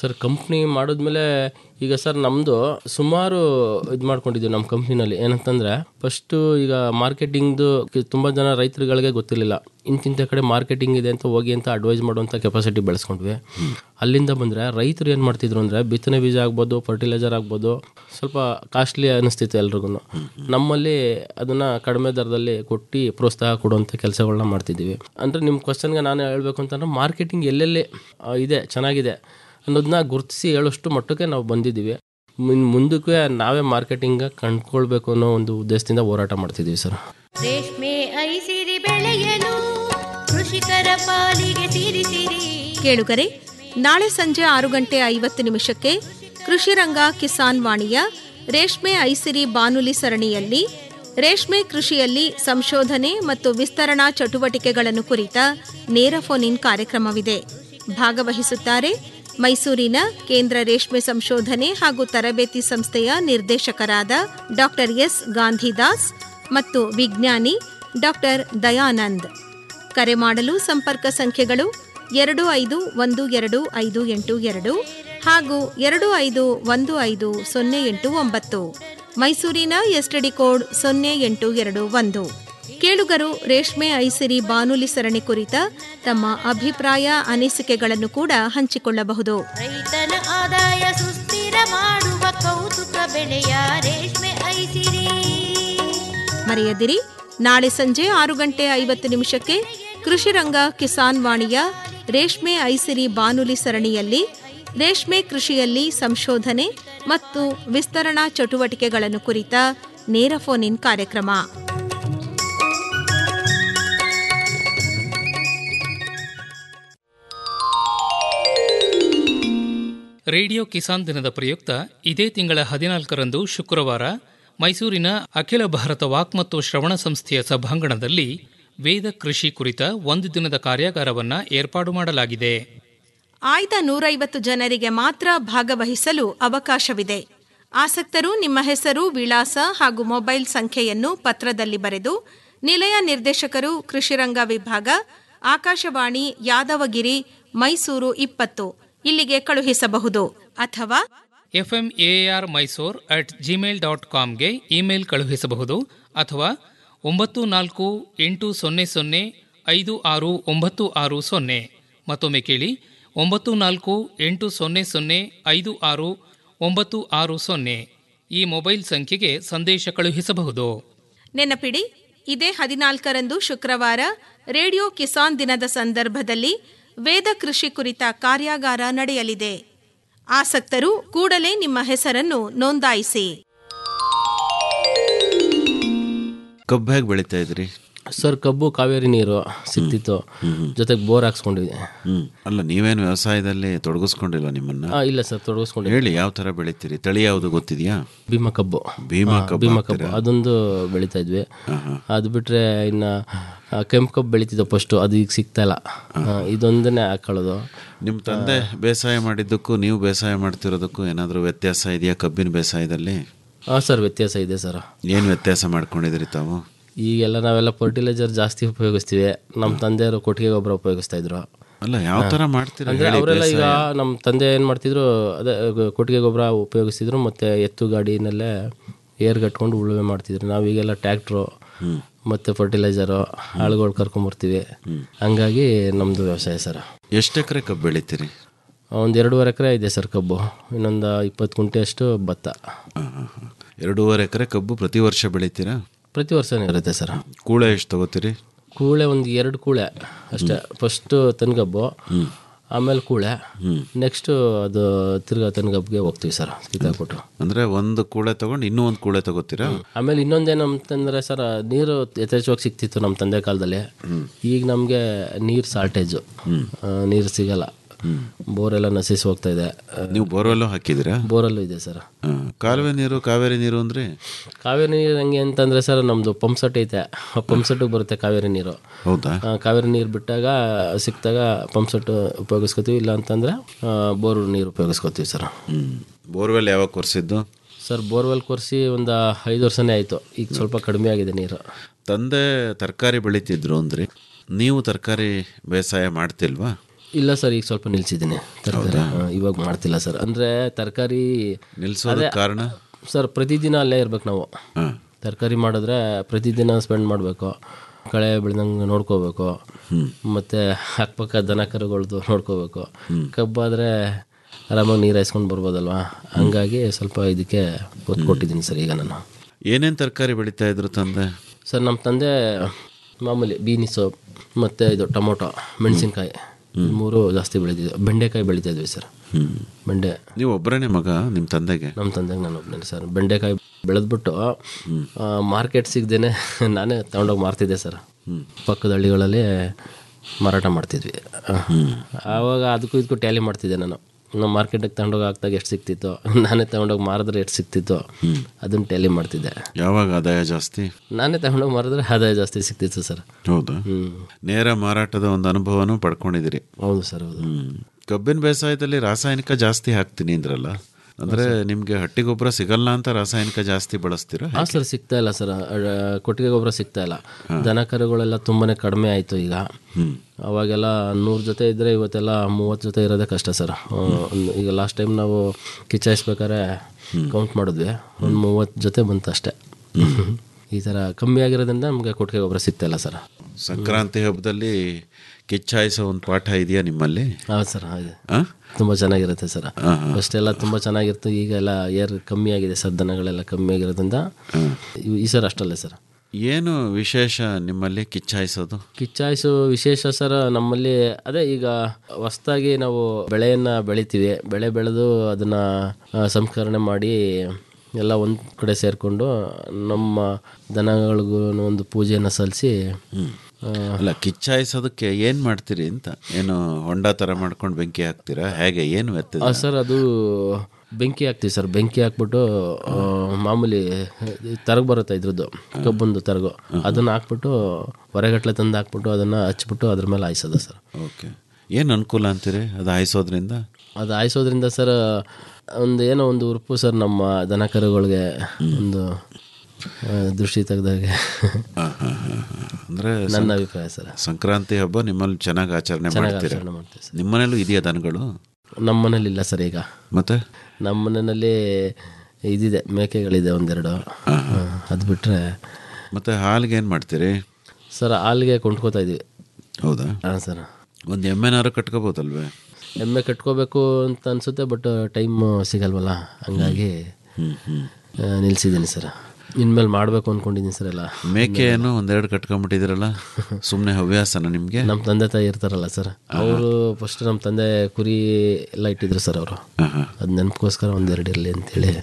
ಸರ್ ಕಂಪ್ನಿ ಮಾಡಿದ್ಮೇಲೆ ಈಗ ಸರ್ ನಮ್ಮದು ಸುಮಾರು ಇದು ಮಾಡ್ಕೊಂಡಿದ್ದೀವಿ ನಮ್ಮ ಕಂಪ್ನಿನಲ್ಲಿ ಏನಂತಂದರೆ ಫಸ್ಟು ಈಗ ಮಾರ್ಕೆಟಿಂಗ್ದು ತುಂಬ ಜನ ರೈತರುಗಳಿಗೆ ಗೊತ್ತಿರಲಿಲ್ಲ ಇಂತಿಂಥ ಕಡೆ ಮಾರ್ಕೆಟಿಂಗ್ ಇದೆ ಅಂತ ಹೋಗಿ ಅಂತ ಅಡ್ವೈಸ್ ಮಾಡುವಂಥ ಕೆಪಾಸಿಟಿ ಬೆಳೆಸ್ಕೊಂಡ್ವಿ ಅಲ್ಲಿಂದ ಬಂದರೆ ರೈತರು ಏನು ಮಾಡ್ತಿದ್ರು ಅಂದರೆ ಬಿತ್ತನೆ ಬೀಜ ಆಗ್ಬೋದು ಫರ್ಟಿಲೈಸರ್ ಆಗ್ಬೋದು ಸ್ವಲ್ಪ ಕಾಸ್ಟ್ಲಿ ಅನ್ನಿಸ್ತಿತ್ತು ಎಲ್ರಿಗೂ ನಮ್ಮಲ್ಲಿ ಅದನ್ನು ಕಡಿಮೆ ದರದಲ್ಲಿ ಕೊಟ್ಟು ಪ್ರೋತ್ಸಾಹ ಕೊಡುವಂಥ ಕೆಲಸಗಳನ್ನ ಮಾಡ್ತಿದ್ದೀವಿ ಅಂದರೆ ನಿಮ್ಮ ಕ್ವಶನ್ಗೆ ನಾನು ಹೇಳಬೇಕು ಅಂತಂದ್ರೆ ಮಾರ್ಕೆಟಿಂಗ್ ಎಲ್ಲೆಲ್ಲಿ ಆ, ಇದೆ ಚೆನ್ನಾಗಿದೆ ಅನ್ನೋದನ್ನ ಗುರುತಿಸಿ ಹೇಳೋಷ್ಟು ಮಟ್ಟಕ್ಕೆ ನಾವು ಬಂದಿದ್ದೀವಿ ಮುನ್ ಮುಂದಕ್ಕೆ ನಾವೇ ಮಾರ್ಕೆಟಿಂಗ್ ಕಂಡ್ಕೊಳ್ಬೇಕು ಅನ್ನೋ ಒಂದು ಉದ್ದೇಶದಿಂದ ಹೋರಾಟ ಮಾಡ್ತಿದ್ದೀವಿ ಸರ್ ರೇಷ್ಮೆ ಐಸಿರಿ ಬೆಳೆಯಲು ಕೃಷಿಕರ ಪಾಲಿಗೆ ಸಿರಿಸಿರಿ ಕೇಳುಗರೆ ನಾಳೆ ಸಂಜೆ ಆರು ಗಂಟೆ ಐವತ್ತು ನಿಮಿಷಕ್ಕೆ ಕೃಷಿ ರಂಗ ಕಿಸಾನ್ ವಾಣಿಯ ರೇಷ್ಮೆ ಐಸಿರಿ ಬಾನುಲಿ ಸರಣಿಯಲ್ಲಿ ರೇಷ್ಮೆ ಕೃಷಿಯಲ್ಲಿ ಸಂಶೋಧನೆ ಮತ್ತು ವಿಸ್ತರಣಾ ಚಟುವಟಿಕೆಗಳನ್ನು ಕುರಿತ ನೇರ ಫೋನ್ ಇನ್ ಕಾರ್ಯಕ್ರಮವಿದೆ ಭಾಗವಹಿಸುತ್ತಾರೆ ಮೈಸೂರಿನ ಕೇಂದ್ರ ರೇಷ್ಮೆ ಸಂಶೋಧನೆ ಹಾಗೂ ತರಬೇತಿ ಸಂಸ್ಥೆಯ ನಿರ್ದೇಶಕರಾದ ಡಾಕ್ಟರ್ ಎಸ್ ಗಾಂಧಿದಾಸ್ ಮತ್ತು ವಿಜ್ಞಾನಿ ಡಾಕ್ಟರ್ ದಯಾನಂದ್ ಕರೆ ಮಾಡಲು ಸಂಪರ್ಕ ಸಂಖ್ಯೆಗಳು ಎರಡು ಐದು ಒಂದು ಎರಡು ಐದು ಎಂಟು ಎರಡು ಹಾಗೂ ಎರಡು ಐದು ಒಂದು ಐದು ಸೊನ್ನೆ ಎಂಟು ಒಂಬತ್ತು ಮೈಸೂರಿನ ಎಸ್ಟಿಡಿ ಕೋಡ್ ಸೊನ್ನೆ ಎಂಟು ಎರಡು ಒಂದು ಕೇಳುಗರು ರೇಷ್ಮೆ ಐಸಿರಿ ಬಾನುಲಿ ಸರಣಿ ಕುರಿತ ತಮ್ಮ ಅಭಿಪ್ರಾಯ ಅನಿಸಿಕೆಗಳನ್ನು ಕೂಡ ಹಂಚಿಕೊಳ್ಳಬಹುದು ರೈತನ ಆದಾಯ ಸುಸ್ಥಿರ ಮಾಡುವ ಕೌತುಕ ಬೆಳೆಯ ರೇಷ್ಮೆ ಐಸಿರಿ ಮರೆಯದಿರಿ ನಾಳೆ ಸಂಜೆ ಆರು ಗಂಟೆ ಐವತ್ತು ನಿಮಿಷಕ್ಕೆ ಕೃಷಿ ರಂಗ ಕಿಸಾನ್ ವಾಣಿಯ ರೇಷ್ಮೆ ಐಸಿರಿ ಬಾನುಲಿ ಸರಣಿಯಲ್ಲಿ ರೇಷ್ಮೆ ಕೃಷಿಯಲ್ಲಿ ಸಂಶೋಧನೆ ಮತ್ತು ವಿಸ್ತರಣಾ ಚಟುವಟಿಕೆಗಳನ್ನು ಕುರಿತ ನೇರ ಫೋನ್ ಇನ್ ಕಾರ್ಯಕ್ರಮ ರೇಡಿಯೋ ಕಿಸಾನ್ ದಿನದ ಪ್ರಯುಕ್ತ ಇದೇ ತಿಂಗಳ ಹದಿನಾಲ್ಕರಂದು ಶುಕ್ರವಾರ ಮೈಸೂರಿನ ಅಖಿಲ ಭಾರತ ವಾಕ್ ಮತ್ತು ಶ್ರವಣ ಸಂಸ್ಥೆಯ ಸಭಾಂಗಣದಲ್ಲಿ ವೇದ ಕೃಷಿ ಕುರಿತ ಒಂದು ದಿನದ ಕಾರ್ಯಾಗಾರವನ್ನು ಏರ್ಪಾಡು ಮಾಡಲಾಗಿದೆ ಆಯ್ದ ನೂರೈವತ್ತು ಜನರಿಗೆ ಮಾತ್ರ ಭಾಗವಹಿಸಲು ಅವಕಾಶವಿದೆ ಆಸಕ್ತರು ನಿಮ್ಮ ಹೆಸರು ವಿಳಾಸ ಹಾಗೂ ಮೊಬೈಲ್ ಸಂಖ್ಯೆಯನ್ನು ಪತ್ರದಲ್ಲಿ ಬರೆದು ನಿಲಯ ನಿರ್ದೇಶಕರು ಕೃಷಿರಂಗ ವಿಭಾಗ ಆಕಾಶವಾಣಿ ಯಾದವಗಿರಿ ಮೈಸೂರು ಇಪ್ಪತ್ತು ಇಲ್ಲಿಗೆ ಕಳುಹಿಸಬಹುದು ಅಥವಾ FM AR Mysore at Gmail dot ಕಾಮ್ಗೆ ಇಮೇಲ್ ಕಳುಹಿಸಬಹುದು ಅಥವಾ ಒಂಬತ್ತು ನಾಲ್ಕು ಎಂಟು ಸೊನ್ನೆ ಸೊನ್ನೆ ಐದು ಆರು ಒಂಬತ್ತು ಆರು ಸೊನ್ನೆ ಮತ್ತೊಮ್ಮೆ ಕೇಳಿ ಒಂಬತ್ತು ನಾಲ್ಕು ಎಂಟು ಸೊನ್ನೆ ಸೊನ್ನೆ ಐದು ಆರು ಒಂಬತ್ತು ಆರು ಸೊನ್ನೆ ಈ ಮೊಬೈಲ್ ಸಂಖ್ಯೆಗೆ ಸಂದೇಶ ಕಳುಹಿಸಬಹುದು ನೆನಪಿಡಿ ಇದೇ ಹದಿನಾಲ್ಕರಂದು ಶುಕ್ರವಾರ ರೇಡಿಯೋ ಕಿಸಾನ್ ದಿನದ ಸಂದರ್ಭದಲ್ಲಿ ವೇದ ಕೃಷಿ ಕುರಿತ ಕಾರ್ಯಾಗಾರ ನಡೆಯಲಿದೆ ಆಸಕ್ತರು ಕೂಡಲೇ ನಿಮ್ಮ ಹೆಸರನ್ನು ನೋಂದಾಯಿಸಿ ಕಬ್ಬು ಹೇಗೆ ಬೆಳೀತಾ ಇದ್ರಿ ಸರ್ ಕಬ್ಬು ಕಾವೇರಿ ನೀರು ಸಿಕ್ತಿತ್ತು ಜೊತೆಗೆ ಬೋರ್ ಹಾಕ್ಸ್ಕೊಂಡಿದ್ದೆ ಹ್ಮ್ ಅಲ್ಲ ನೀವೇನು ವ್ಯವಸಾಯದಲ್ಲಿ ತೊಡಗಿಸ್ಕೊಂಡಿಲ್ವ ನಿಮ್ಮನ್ನ ಆ, ಇಲ್ಲ ಸರ್ ತೊಡಗಿಸ್ಕೊಂಡಿದ್ದೆ ಹೇಳಿ ಯಾವ ತರ ಬೆಳಿತೀರಿ ತಳಿ ಯಾವುದು ಗೊತ್ತಿದ್ಯಾ ಭೀಮ ಕಬ್ಬು ಭೀಮಾ ಆ, ಕಬ್ಬು ಭೀಮ ಕಬ್ಬು ಅದೊಂದು ಬೆಳೀತಾ ಇದ್ವಿ ಅದು ಬಿಟ್ರೆ ಇನ್ನ ಆ, ಕೆಂಪು ಕಬ್ಬು ಬೆಳೀತಿದ್ದೆ ಫಸ್ಟು ಅದು ಈಗ ಸಿಗ್ತಾ ಇಲ್ಲ ಆ, ಇದೊಂದನ್ನೇ ಹಾಕೊಳ್ಳೋದು ನಿಮ್ಮ ತಂದೆ ಬೇಸಾಯ ಮಾಡಿದ್ದಕ್ಕೂ ನೀವು ಬೇಸಾಯ ಮಾಡ್ತಿರೋದಕ್ಕೂ ಏನಾದರೂ ವ್ಯತ್ಯಾಸ ಇದೆಯಾ ಕಬ್ಬಿನ ಬೇಸಾಯದಲ್ಲಿ ಹಾಂ ಸರ್ ವ್ಯತ್ಯಾಸ ಇದೆ ಸರ್ ಏನು ವ್ಯತ್ಯಾಸ ಮಾಡ್ಕೊಂಡಿದ್ರಿ ತಾವು ಈಗೆಲ್ಲ ನಾವೆಲ್ಲ ಫರ್ಟಿಲೈಸರ್ ಜಾಸ್ತಿ ಉಪಯೋಗಿಸ್ತೀವಿ ನಮ್ಮ ತಂದೆಯವರು ಕೊಟ್ಟಿಗೆ ಗೊಬ್ಬರ ಉಪಯೋಗಿಸ್ತಾ ಇದ್ರು ಅಲ್ಲ ಯಾವ ತರ ಮಾಡ್ತೀರಾ ಅಂದ್ರೆ ಹೇಳಿ ಅವರೆಲ್ಲ ಈಗ ಬೇಸಾಯ? ನಮ್ಮ ತಂದೆ ಏನು ಮಾಡ್ತಿದ್ರು ಅದೇ ಗ- ಕೊಟ್ಟಿಗೆ ಗೊಬ್ಬರ ಉಪಯೋಗಿಸ್ತಿದ್ರು ಮತ್ತೆ ಎತ್ತು ಗಾಡಿನಲ್ಲೇ ಏರ್ ಕಟ್ಕೊಂಡು ಉಳುಮೆ ಮಾಡ್ತಿದ್ರು ನಾವೀಗೆಲ್ಲ ಟ್ಯಾಕ್ಟ್ರು ಮತ್ತೆ ಫರ್ಟಿಲೈಸರು ಆಳುಗಳು ಕರ್ಕೊಂಬರ್ತೀವಿ ಹಂಗಾಗಿ ನಮ್ಮದು ವ್ಯವಸಾಯ ಸರ್ ಎಷ್ಟು ಎಕರೆ ಕಬ್ಬು ಬೆಳಿತೀರಿ ಒಂದು ಎರಡೂವರೆ ಎಕರೆ ಇದೆ ಸರ್ ಕಬ್ಬು ಇನ್ನೊಂದು ಇಪ್ಪತ್ತು ಕುಂಟೆ ಅಷ್ಟು ಭತ್ತ ಹಾ, ಹಾ, ಹಾ. ಎರಡೂವರೆ ಎಕರೆ ಕಬ್ಬು ಪ್ರತಿ ವರ್ಷ ಬೆಳಿತೀರಾ ಪ್ರತಿ ವರ್ಷನೇ ಇರುತ್ತೆ ಸರ್ ಕೂಳೆ ಎಷ್ಟು ತಗೋತೀರಿ ಕೂಳೆ ಒಂದು ಎರಡು ಕೂಳೆ ಅಷ್ಟೇ ಫಸ್ಟು ತನ್ಗಬ್ಬು ಆಮೇಲೆ ಕೂಳೆ ನೆಕ್ಸ್ಟು ಅದು ತಿರ್ಗಾ ತನ್ಗಬ್ಗೆ ಹೋಗ್ತೀವಿ ಸರ್ ಕಿತ್ತಾಕ್ಬಿಟ್ಟು ಅಂದ್ರೆ ಒಂದು ಕೂಳೆ ತಗೊಂಡು ಇನ್ನೂ ಒಂದು ಕೂಳೆ ತಗೋತೀರಾ ಆಮೇಲೆ ಇನ್ನೊಂದೇನು ಅಂತಂದ್ರೆ ಸರ್ ನೀರು ಯಥೇಚ್ಛವಾಗಿ ಸಿಕ್ತಿತ್ತು ನಮ್ಮ ತಂದೆ ಕಾಲದಲ್ಲಿ ಈಗ ನಮಗೆ ನೀರು ಶಾರ್ಟೇಜು ನೀರು ಸಿಗಲ್ಲ ಬೋರೆಲ್ಲ ನಶಿಸಿ ಹೋಗ್ತಾ ಇದೆ ನೀವು ಬೋರ್ವೆಲ್ಲೂ ಹಾಕಿದ್ದೀರಾ ಬೋರಲ್ಲೂ ಇದೆ ಸರ್ ಹಾ. ಕಾಲುವೆ ನೀರು ಕಾವೇರಿ ನೀರು ಅಂದ್ರೆ ಕಾವೇರಿ ನೀರು ಹೆಂಗೆ ಅಂತಂದ್ರೆ ಸರ್ ನಮ್ಮದು ಪಂಪ್ ಸೆಟ್ ಐತೆ ಆ ಪಂಪ್ ಸೆಟ್ಟಿಗೆ ಬರುತ್ತೆ ಕಾವೇರಿ ನೀರು ಹೌದಾ ಆ, ಕಾವೇರಿ ನೀರು ಬಿಟ್ಟಾಗ ಸಿಕ್ತಾಗ ಪಂಪ್ ಸೆಟ್ ಉಪಯೋಗಿಸ್ಕೋತೀವಿ ಇಲ್ಲ ಅಂತಂದ್ರೆ ಆ, ಬೋರ್ ನೀರು ಉಪಯೋಗಿಸ್ಕೋತೀವಿ ಸರ್ ಹ್ಮ್ ಬೋರ್ವೆಲ್ ಯಾವಾಗ ಕೊರ್ಸಿದ್ದು ಸರ್ ಬೋರ್ವೆಲ್ ಕೊರೆಸಿ ಒಂದು ಐದು ವರ್ಷನೇ ಆಯಿತು ಈಗ ಸ್ವಲ್ಪ ಕಡಿಮೆ ಆಗಿದೆ ನೀರು ತಂದೆ ತರಕಾರಿ ಬೆಳಿತಿದ್ರು ಅಂದ್ರಿ ನೀವು ತರಕಾರಿ ಬೇಸಾಯ ಮಾಡ್ತಿಲ್ವಾ ಇಲ್ಲ ಸರ್ ಈಗ ಸ್ವಲ್ಪ ನಿಲ್ಸಿದ್ದೀನಿ ತರಕಾರಿ ಇವಾಗ ಮಾಡ್ತಿಲ್ಲ ಸರ್ ಅಂದರೆ ತರಕಾರಿ ನಿಲ್ಸೋದಕ್ಕೆ ಕಾರಣ ಸರ್ ಪ್ರತಿದಿನ ಅಲ್ಲೇ ಇರ್ಬೇಕು ನಾವು ತರಕಾರಿ ಮಾಡಿದ್ರೆ ಪ್ರತಿದಿನ ಸ್ಪೆಂಡ್ ಮಾಡಬೇಕು ಕಳೆ ಬೆಳ್ದಂಗೆ ನೋಡ್ಕೋಬೇಕು ಮತ್ತು ಅಕ್ಕಪಕ್ಕ ದನ ಕರುಗಳ್ದು ನೋಡ್ಕೋಬೇಕು ಕಬ್ಬಾದರೆ ಆರಾಮಾಗಿ ನೀರು ಹಾಯಿಸ್ಕೊಂಡು ಬರ್ಬೋದಲ್ವಾ ಹಂಗಾಗಿ ಸ್ವಲ್ಪ ಇದಕ್ಕೆ ಒತ್ತು ಕೊಟ್ಟಿದ್ದೀನಿ ಸರ್ ಈಗ ನಾನು ಏನೇನು ತರಕಾರಿ ಬೆಳೀತಾ ಇದ್ರು ತಂದೆ ಸರ್ ನಮ್ಮ ತಂದೆ ಮಾಮೂಲಿ ಬೀನಿಸು ಮತ್ತು ಇದು ಟೊಮೊಟೊ ಮೆಣಸಿನ್ಕಾಯಿ ಮೂರು ಜಾಸ್ತಿ ಬೆಳೀತಿದ್ವಿ ಬೆಂಡೆಕಾಯಿ ಬೆಳೀತಾ ಇದ್ವಿ ಸರ್ ಬೆಂಡೆ ನೀವು ಒಬ್ಬರೇ ಮಗ ನಿಮ್ಮ ತಂದೆಗೆ ನಮ್ಮ ತಂದೆಗೆ ನಾನು ಒಬ್ಬನೇ ಸರ್ ಬೆಂಡೆಕಾಯಿ ಬೆಳೆದ್ಬಿಟ್ಟು ಮಾರ್ಕೆಟ್ ಸಿಗ್ದೇನೆ ನಾನೇ ತಗೊಂಡೋಗಿ ಮಾರ್ತಿದ್ದೆ ಸರ್ ಪಕ್ಕದ ಹಳ್ಳಿಗಳಲ್ಲಿ ಮಾರಾಟ ಮಾಡ್ತಿದ್ವಿ ಆವಾಗ ಅದಕ್ಕೂ ಇದಕ್ಕೂ ಟ್ಯಾಲಿ ಮಾಡ್ತಿದ್ದೆ ನಾನು ನಮ್ಮ ಮಾರ್ಕೆಟಿಗೆ ತಗೊಂಡೋಗಿ ಹಾಕ್ದಾಗ ಎಷ್ಟು ಸಿಕ್ತಿತ್ತು ನಾನೇ ತಗೊಂಡೋಗಿ ಮಾರಿದ್ರೆ ಎಷ್ಟು ಸಿಕ್ತಿತ್ತು ಅದನ್ನು ಟ್ಯಾಲಿ ಮಾಡ್ತಿದ್ದೆ ಯಾವಾಗ ಆದಾಯ ಜಾಸ್ತಿ ನಾನೇ ತಗೊಂಡೋಗಿ ಮಾರಿದ್ರೆ ಆದಾಯ ಜಾಸ್ತಿ ಸಿಕ್ತಿತ್ತು ಸರ್ ಹೌದಾ ನೇರ ಮಾರಾಟದ ಒಂದು ಅನುಭವನೂ ಪಡ್ಕೊಂಡಿದ್ದೀರಿ ಹೌದು ಸರ್ ಹೌದು ಹ್ಮ್. ಕಬ್ಬಿನ ಬೇಸಾಯದಲ್ಲಿ ರಾಸಾಯನಿಕ ಜಾಸ್ತಿ ಹಾಕ್ತೀನಿ ಅಂದ್ರಲ್ಲ ಅಂದ್ರೆ ನಿಮ್ಗೆ ಹಟ್ಟಿ ಗೊಬ್ಬರ ಸಿಗಲ್ಲ ಅಂತ ರಾಸಾಯನಿಕ ಜಾಸ್ತಿ ಬಳಸ್ತೀರಾ ಹಾಂ ಸರ್ ಸಿಗ್ತಾ ಇಲ್ಲ ಸರ್ ಕೊಟ್ಟಿಗೆ ಗೊಬ್ಬರ ಸಿಗ್ತಾ ಇಲ್ಲ ದನ ಕರುಗಳೆಲ್ಲ ತುಂಬಾನೇ ಕಡಿಮೆ ಆಯಿತು ಈಗ ಅವಾಗೆಲ್ಲ ನೂರು ಜೊತೆ ಇದ್ದರೆ ಇವತ್ತೆಲ್ಲ ಮೂವತ್ತು ಜೊತೆ ಇರೋದೇ ಕಷ್ಟ ಸರ್ ಈಗ ಲಾಸ್ಟ್ ಟೈಮ್ ನಾವು ಕಿಚ್ಚಾಯಿಸ್ಬೇಕಾದ್ರೆ ಕೌಂಟ್ ಮಾಡಿದ್ವಿ ಒಂದು ಮೂವತ್ತು ಜೊತೆ ಬಂತು ಅಷ್ಟೇ ಈ ಥರ ಕಮ್ಮಿ ಆಗಿರೋದ್ರಿಂದ ನಮಗೆ ಕೊಟ್ಟಿಗೆ ಗೊಬ್ಬರ ಸಿಗ್ತಾ ಇಲ್ಲ ಸರ್ ಸಂಕ್ರಾಂತಿ ಹಬ್ಬದಲ್ಲಿ ಕಿಚ್ಚಾಯಿಸೋ ಒಂದು ಪಾಠ ಇದೆಯಾ ನಿಮ್ಮಲ್ಲಿ ಹೌದು ಸರ್ ಹಾಗೆ ಆ? ತುಂಬ ಚೆನ್ನಾಗಿರುತ್ತೆ ಸರ್ ಹಾ, ಹಾ. ಫಸ್ಟ್ ಎಲ್ಲ ತುಂಬ ಚೆನ್ನಾಗಿತ್ತು ಈಗ ಎಲ್ಲ ಏರ್ ಕಮ್ಮಿ ಆಗಿದೆ ಸರ್ ದನಗಳೆಲ್ಲ ಕಮ್ಮಿ ಆಗಿರೋದ್ರಿಂದ ಈ- ಈ ಸರ್ ಅಷ್ಟಲ್ಲೇ ಸರ್ ಏನು ವಿಶೇಷ ನಿಮ್ಮಲ್ಲಿ ಕಿಚ್ಚಾಯಿಸೋದು ಕಿಚ್ಚಾಯಿಸು ವಿಶೇಷ ಸರ್ ನಮ್ಮಲ್ಲಿ ಅದೇ ಈಗ ಹೊಸ್ದಾಗಿ ನಾವು ಬೆಳೆಯನ್ನು ಬೆಳಿತೀವಿ ಬೆಳೆ ಬೆಳೆದು ಅದನ್ನು ಸಂಸ್ಕರಣೆ ಮಾಡಿ ಎಲ್ಲ ಒಂದು ಕಡೆ ಸೇರಿಕೊಂಡು ನಮ್ಮ ದನಗಳಿಗೂ ಒಂದು ಪೂಜೆಯನ್ನು ಸಲ್ಲಿಸಿ ಅಲ್ಲ ಕಿಚ್ಚಾಯಿಸೋದಕ್ಕೆ ಏನ್ ಮಾಡ್ತೀರಿ ಅಂತ ಏನು ಹೊಂಡ ತರ ಮಾಡ್ಕೊಂಡು ಬೆಂಕಿ ಹಾಕ್ತೀರಾ ಹೇಗೆ ಏನು ವ್ಯತ್ಯಾಸ ಸರ್ ಅದು ಬೆಂಕಿ ಹಾಕ್ತೀವಿ ಸರ್ ಬೆಂಕಿ ಹಾಕ್ಬಿಟ್ಟು ಆ, ಮಾಮೂಲಿ ತರಗು ಬರುತ್ತೆ ಇದ್ರದ್ದು ಕಬ್ಬಂದು ತರಗು ಅದನ್ನು ಹಾಕ್ಬಿಟ್ಟು ಹೊರಗಟ್ಲೆ ತಂದು ಹಾಕ್ಬಿಟ್ಟು ಅದನ್ನು ಹಚ್ಬಿಟ್ಟು ಅದ್ರ ಮೇಲೆ ಹಾಯಿಸೋದು ಸರ್ ಓಕೆ ಏನು ಅನುಕೂಲ ಅಂತೀರಿ ಅದು ಹಾಯಿಸೋದ್ರಿಂದ ಅದು ಹಾಯಿಸೋದ್ರಿಂದ ಸರ್ ಒಂದು ಏನೋ ಒಂದು ಉರುಪು ಸರ್ ನಮ್ಮ ದನ ಕರುಗಳಿಗೆ ಒಂದು ಆ, ದೃಷ್ಟಿ ತೆಗೆದಾಗೆ ಹಾ, ಹಾ, ಹಾ, ಹಾ. ಅಂದ್ರೆ ನನ್ನ ಸಂ- ಅಭಿಪ್ರಾಯ ಸರ್ ಸಂಕ್ರಾಂತಿ ಹಬ್ಬ ನಿಮ್ಮಲ್ಲಿ ಚೆನ್ನಾಗಿ ಆಚರಣೆ ಚೆನ್ನಾಗಿ ಮಾಡ್ತೀರಾ ಆಚರಣೆ ಮಾಡ್ತೀವಿ ಸರ್ ನಿಮ್ಮನೇಲೂ ಇದೆಯಾ ದನಗಳು ನಮ್ಮ ಮನೇಲಿ ಇಲ್ಲ ಸರ್ ಈಗ ಮತ್ತೆ ನಮ್ಮ ಮನೆಯಲ್ಲಿ ಇದಿದೆ ಮೇಕೆಗಳಿದೆ ಒಂದೆರಡು ಅದು ಬಿಟ್ಟರೆ ಮತ್ತೆ ಹಾಲಿಗೆ ಏನು ಮಾಡ್ತೀರಿ ಸರ್ ಹಾಲಿಗೆ ಕೊಂಡ್ಕೋತಾ ಇದೀವಿ ಹೌದಾ ಹಾಂ ಸರ್ ಒಂದು ಎಮ್ಮೆನಾರು ಕಟ್ಕೋಬೋದಲ್ವೇ ಎಮ್ಮೆ ಕಟ್ಕೋಬೇಕು ಅಂತ ಅನಿಸುತ್ತೆ ಬಟ್ ಟೈಮ್ ಸಿಗಲ್ವಲ್ಲ ಹಂಗಾಗಿ ಆ, ನಿಲ್ಸಿದ್ದೀನಿ ಸರ್ ಇನ್ಮೇಲೆ ಮಾಡಬೇಕು ಅಂದ್ಕೊಂಡಿದ್ದೀನಿ ಸರ್ ಎಲ್ಲ ಮೇಕೆಯನ್ನು ಒಂದೆರಡು ಕಟ್ಕೊಂಡ್ಬಿಟ್ಟಿದ್ದೀರಲ್ಲ ಸುಮ್ಮನೆ ಹವ್ಯಾಸನ ನಿಮಗೆ ನಮ್ಮ ತಂದೆ ತಾಯಿ ಇರ್ತಾರಲ್ಲ ಸರ್ ಅವರು ಫಸ್ಟ್ ನಮ್ಮ ತಂದೆ ಕುರಿ ಎಲ್ಲ ಇಟ್ಟಿದ್ರು ಸರ್ ಅವರು ಅದು ನೆನಪಗೋಸ್ಕರ ಒಂದೆರಡು ಇರಲಿ ಅಂತೇಳಿ